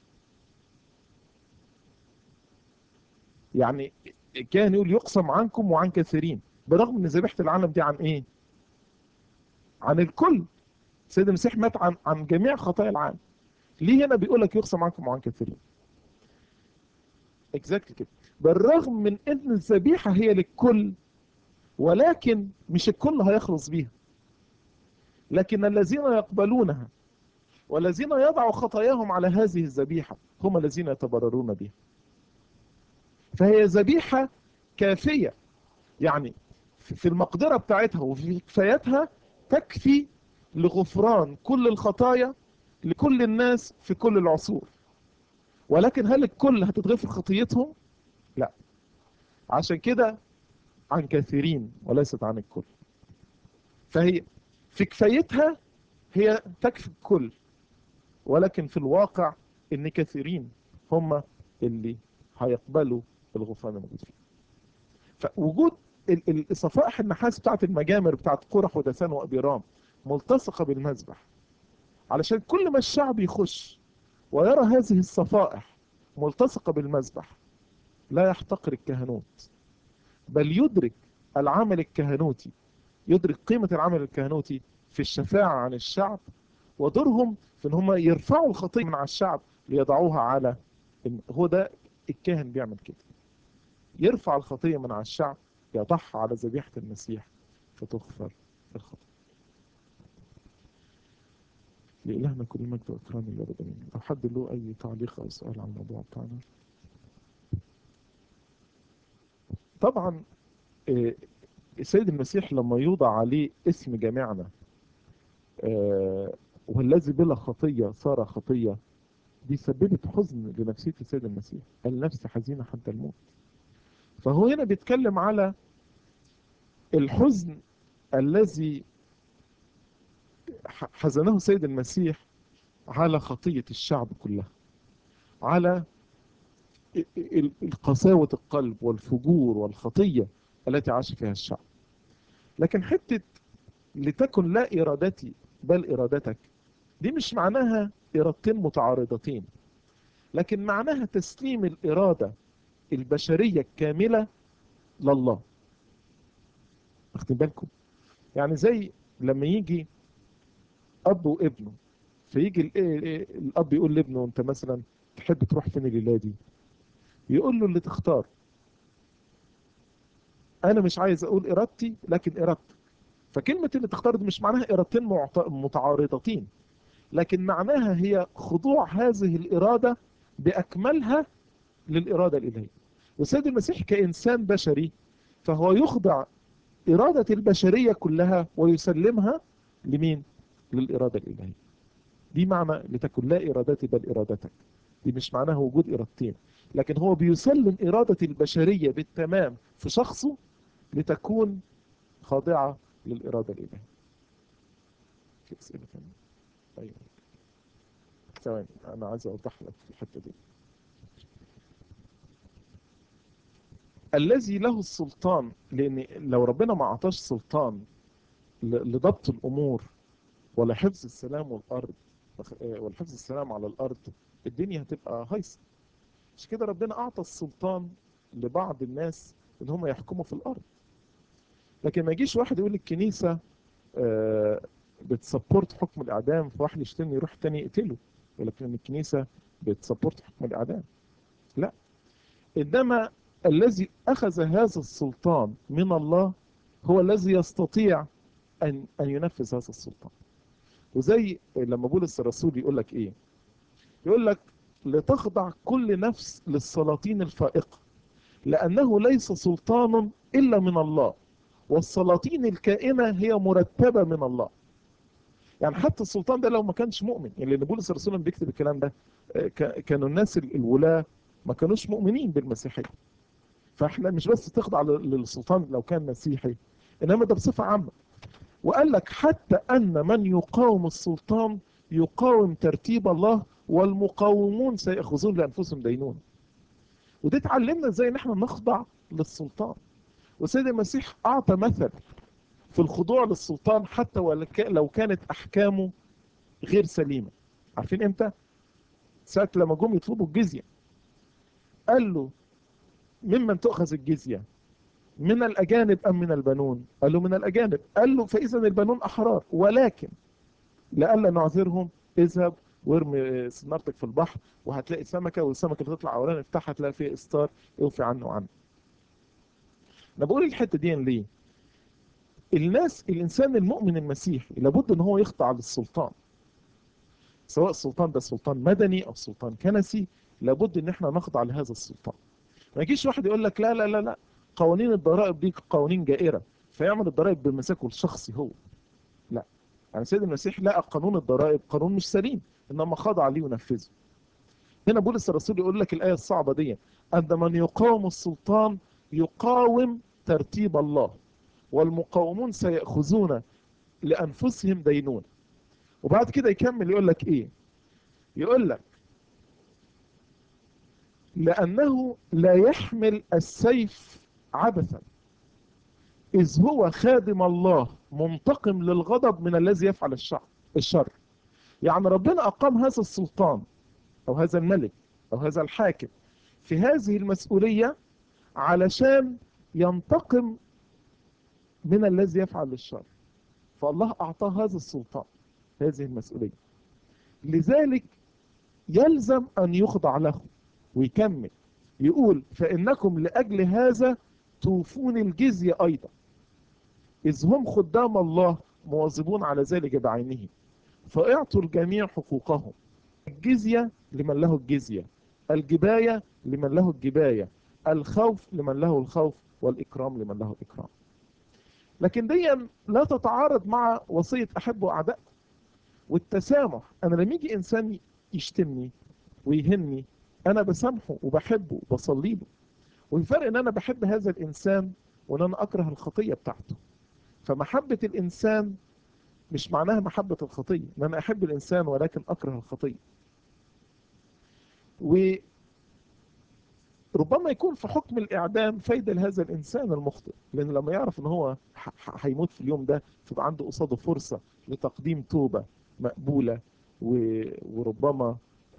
يعني كان يقول يقسم عنكم وعن كثيرين برغم ان ذبيحه العالم دي عن ايه عن الكل سيد المسيح مات عن عن جميع خطايا العالم ليه هنا بيقول لك يقسم عنكم وعن كثيرين اكزاكتلي كده بالرغم من ان الذبيحه هي للكل ولكن مش الكل هيخلص بيها لكن الذين يقبلونها والذين يضعوا خطاياهم على هذه الذبيحه هم الذين يتبررون بها فهي ذبيحة كافية يعني في المقدرة بتاعتها وفي كفايتها تكفي لغفران كل الخطايا لكل الناس في كل العصور ولكن هل الكل هتتغفر خطيتهم؟ لا عشان كده عن كثيرين وليست عن الكل فهي في كفايتها هي تكفي الكل ولكن في الواقع ان كثيرين هم اللي هيقبلوا الغفران الموجود فيه فوجود الصفائح النحاس بتاعت المجامر بتاعت قرح ودسان وابيرام ملتصقة بالمذبح علشان كل ما الشعب يخش ويرى هذه الصفائح ملتصقة بالمذبح لا يحتقر الكهنوت بل يدرك العمل الكهنوتي يدرك قيمة العمل الكهنوتي في الشفاعة عن الشعب ودورهم في ان هم يرفعوا الخطية من على الشعب ليضعوها على هو ده الكاهن بيعمل كده يرفع الخطية من على الشعب يضعها على ذبيحة المسيح فتغفر الخطية لإلهنا كل مجد وإكرام يا رب آمين لو حد له أي تعليق أو سؤال على الموضوع بتاعنا طبعا السيد المسيح لما يوضع عليه اسم جميعنا والذي بلا خطية صار خطية دي سببت حزن لنفسية السيد المسيح النفس حزينة حتى الموت فهو هنا بيتكلم على الحزن الذي حزنه السيد المسيح على خطية الشعب كلها على قساوة القلب والفجور والخطية التي عاش فيها الشعب لكن حتة لتكن لا إرادتي بل إرادتك دي مش معناها إرادتين متعارضتين لكن معناها تسليم الإرادة البشرية الكاملة لله واخدين بالكم يعني زي لما يجي أب وابنه فيجي الأب يقول لابنه أنت مثلا تحب تروح فين الليلة دي يقول له اللي تختار أنا مش عايز أقول إرادتي لكن إرادتك فكلمة اللي تختار دي مش معناها إرادتين متعارضتين لكن معناها هي خضوع هذه الإرادة بأكملها للإرادة الإلهية والسيد المسيح كإنسان بشري فهو يخضع إرادة البشرية كلها ويسلمها لمين؟ للإرادة الإلهية دي معنى لتكن لا إرادتي بل إرادتك دي مش معناها وجود إرادتين لكن هو بيسلم إرادة البشرية بالتمام في شخصه لتكون خاضعة للإرادة الإلهية في أسئلة ثانية أيوة ثواني أنا عايز أوضح لك في الحتة دي الذي له السلطان لأن لو ربنا ما أعطاش سلطان لضبط الأمور ولا حفظ السلام والأرض والحفظ السلام على الأرض الدنيا هتبقى هايصة مش كده ربنا أعطى السلطان لبعض الناس إن هم يحكموا في الأرض لكن ما يجيش واحد يقول الكنيسة بتسبورت حكم الإعدام فواحد يشتمني يروح تاني يقتله يقول لك إن الكنيسة بتسبورت حكم الإعدام لا إنما الذي أخذ هذا السلطان من الله هو الذي يستطيع أن أن ينفذ هذا السلطان وزي لما بولس الرسول يقول لك إيه يقول لك لتخضع كل نفس للسلاطين الفائقة لأنه ليس سلطان إلا من الله والسلاطين الكائنة هي مرتبة من الله يعني حتى السلطان ده لو ما كانش مؤمن يعني لأن بولس الرسول بيكتب الكلام ده كانوا الناس الولاة ما كانوش مؤمنين بالمسيحية فاحنا مش بس تخضع للسلطان لو كان مسيحي انما ده بصفة عامة وقال لك حتى ان من يقاوم السلطان يقاوم ترتيب الله والمقاومون سيأخذون لأنفسهم دينون ودي اتعلمنا ازاي ان احنا نخضع للسلطان وسيد المسيح اعطى مثل في الخضوع للسلطان حتى لو كانت احكامه غير سليمة عارفين امتى ساعة لما جم يطلبوا الجزية قال له ممن تؤخذ الجزية من الأجانب أم من البنون قال له من الأجانب قال له فإذا البنون أحرار ولكن لألا نعذرهم اذهب وارمي سنارتك في البحر وهتلاقي سمكة والسمكة اللي تطلع أولا افتحها تلاقي فيها إستار اوفي عنه عنه أنا بقول الحتة دي ليه الناس الإنسان المؤمن المسيحي لابد أن هو يخضع للسلطان سواء السلطان ده سلطان مدني أو سلطان كنسي لابد أن احنا نخضع لهذا السلطان ما يجيش واحد يقول لك لا لا لا لا قوانين الضرائب دي قوانين جائرة فيعمل الضرائب بمساكه الشخصي هو لا يعني سيد المسيح لقى قانون الضرائب قانون مش سليم انما خضع ليه ونفذه هنا بولس الرسول يقول لك الايه الصعبه دي ان من يقاوم السلطان يقاوم ترتيب الله والمقاومون سيأخذون لأنفسهم دينون وبعد كده يكمل يقول لك ايه يقول لك لأنه لا يحمل السيف عبثا إذ هو خادم الله منتقم للغضب من الذي يفعل الشر الشر يعني ربنا أقام هذا السلطان أو هذا الملك أو هذا الحاكم في هذه المسؤولية علشان ينتقم من الذي يفعل الشر فالله أعطاه هذا السلطان هذه المسؤولية لذلك يلزم أن يخضع له ويكمل يقول فإنكم لأجل هذا توفون الجزية أيضا إذ هم خدام الله مواظبون على ذلك بعينه فاعطوا الجميع حقوقهم الجزية لمن له الجزية الجباية لمن له الجباية الخوف لمن له الخوف والإكرام لمن له الإكرام لكن دي لا تتعارض مع وصية أحب أعداء والتسامح أنا لما يجي إنسان يشتمني ويهني أنا بسامحه وبحبه وبصلي له والفرق إن أنا بحب هذا الإنسان وإن أنا أكره الخطية بتاعته فمحبة الإنسان مش معناها محبة الخطية إن أنا أحب الإنسان ولكن أكره الخطية وربما يكون في حكم الإعدام فايدة لهذا الإنسان المخطئ لأن لما يعرف إن هو هيموت في اليوم ده تبقى عنده قصاده فرصة لتقديم توبة مقبولة وربما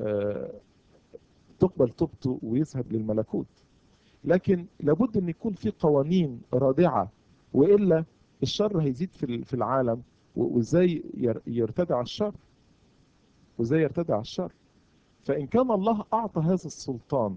تقبل توبته ويذهب للملكوت لكن لابد ان يكون في قوانين رادعة وإلا الشر هيزيد في العالم وازاي يرتدع الشر وازاي يرتدع الشر فإن كان الله أعطى هذا السلطان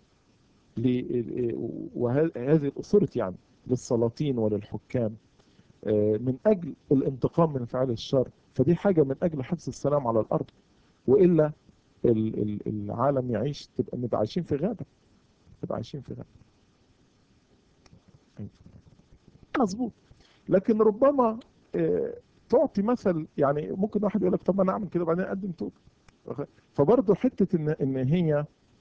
وهذه الأسرة يعني للسلاطين وللحكام من أجل الانتقام من فعل الشر فدي حاجة من أجل حفظ السلام على الأرض وإلا العالم يعيش تبقى نبقى عايشين في غابة تبقى عايشين في غابة مظبوط لكن ربما تعطي مثل يعني ممكن واحد يقول لك طب انا اعمل كده وبعدين اقدم توبه فبرضه حته ان ان هي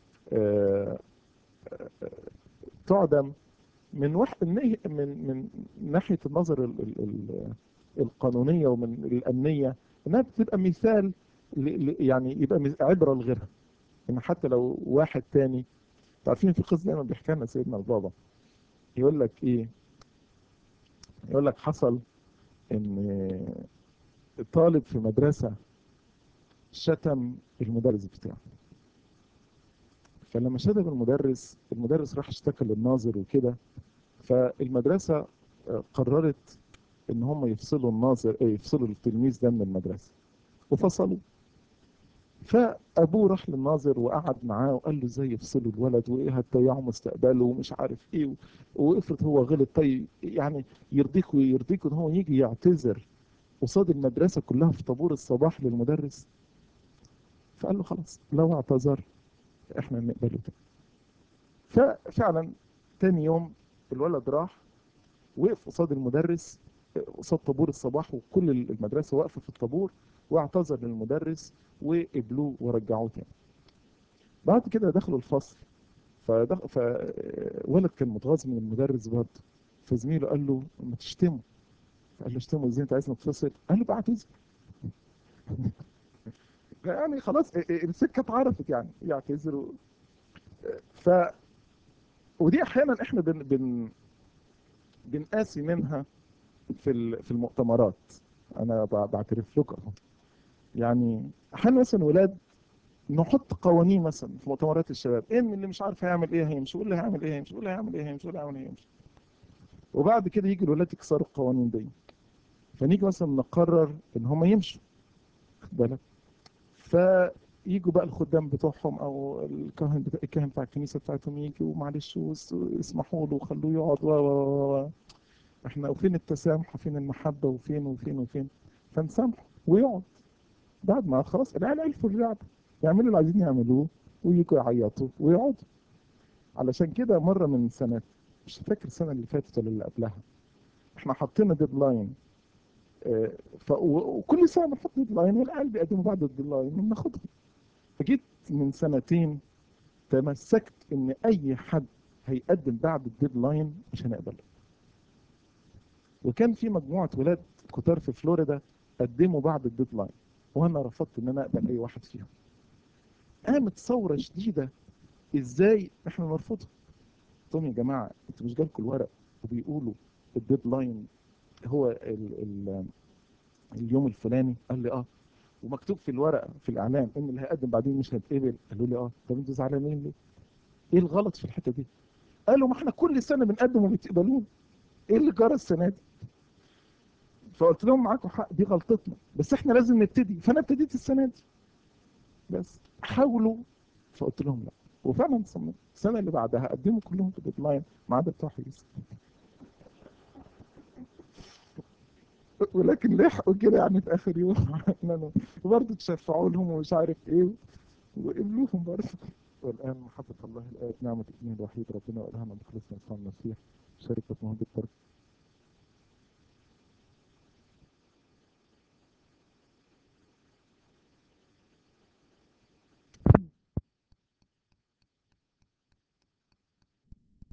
تعدم من واحد من من ناحيه النظر ال ال القانونيه ومن الامنيه انها بتبقى مثال يعني يبقى عبره لغيرها ان حتى لو واحد تاني عارفين في قصه دايما بيحكي لنا سيدنا البابا يقول لك ايه يقول لك حصل ان طالب في مدرسة شتم المدرس بتاعه فلما شتم المدرس المدرس راح اشتكى للناظر وكده فالمدرسة قررت ان هم يفصلوا الناظر ايه يفصلوا التلميذ ده من المدرسة وفصلوا فابوه راح للناظر وقعد معاه وقال له ازاي يفصلوا الولد وايه هتضيعوا مستقبله ومش عارف ايه وافرض هو غلط طيب يعني يرضيك ويرضيك ان هو يجي يعتذر قصاد المدرسه كلها في طابور الصباح للمدرس فقال له خلاص لو اعتذر احنا نقبله تاني ففعلا تاني يوم الولد راح وقف قصاد المدرس قصاد طابور الصباح وكل المدرسه واقفه في الطابور واعتذر للمدرس وقبلوه ورجعوه تاني بعد كده دخلوا الفصل فدخل فولد كان متغاظ من المدرس برضه فزميله قال له ما تشتمه قال له اشتمه ازاي انت عايزنا نتفصل قال له بعتذر يعني خلاص السكه اتعرفت يعني يعتذر ف ودي احيانا احنا بن بن بنقاسي منها في في المؤتمرات انا بعترف لكم يعني احيانا مثلا ولاد نحط قوانين مثلا في مؤتمرات الشباب ان اللي مش عارف هيعمل ايه هيمشي واللي هيعمل ايه هيمشي واللي هيعمل ايه هيمشي واللي هيعمل ايه هيمشي وبعد كده يجي الولاد يكسروا القوانين دي فنيجي مثلا نقرر ان هم يمشوا خد بالك فيجوا بقى الخدام بتوعهم او الكاهن بتاع الكاهن بتاع الكنيسه بتاعتهم يجي ومعلش اسمحوا له وخلوه يقعد و و احنا وفين التسامح وفين المحبه وفين وفين وفين فنسامحه ويقعد بعد ما خلاص العيال عرفوا اللعبه يعملوا اللي عايزين يعملوه ويجوا يعيطوا ويقعدوا علشان كده مره من سنه مش فاكر السنه اللي فاتت ولا اللي قبلها احنا حاطين ديدلاين اه ف... وكل سنه بنحط ديدلاين والعيال بيقدموا بعد الديدلاين وبناخدهم فجيت من سنتين تمسكت ان اي حد هيقدم بعد الديدلاين مش هنقبله وكان في مجموعه ولاد كتار في فلوريدا قدموا بعد الديدلاين وانا رفضت ان انا اقبل اي واحد فيهم قامت ثوره شديده ازاي احنا نرفضها قلت لهم يا جماعه انتوا مش جالكم الورق وبيقولوا الديدلاين هو ال ال اليوم الفلاني قال لي اه ومكتوب في الورقه في الاعلان ان اللي هيقدم بعدين مش هيتقبل قالوا لي اه طب انتوا زعلانين ليه؟ ايه الغلط في الحته دي؟ قالوا ما احنا كل سنه بنقدم وبتقبلون ايه اللي جرى السنه دي؟ فقلت لهم معاكم حق دي غلطتنا بس احنا لازم نبتدي فانا ابتديت السنه دي بس حاولوا فقلت لهم لا وفعلا صممت السنه اللي بعدها قدموا كلهم في الديدلاين ما عدا بتوع حيز ولكن لحقوا كده يعني في اخر يوم وبرضه تشفعوا لهم ومش عارف ايه وقبلوهم برضه والان محبه الله الآب نعمه ابنه الوحيد ربنا والهنا بخلصنا يسوع المسيح شركه مهندس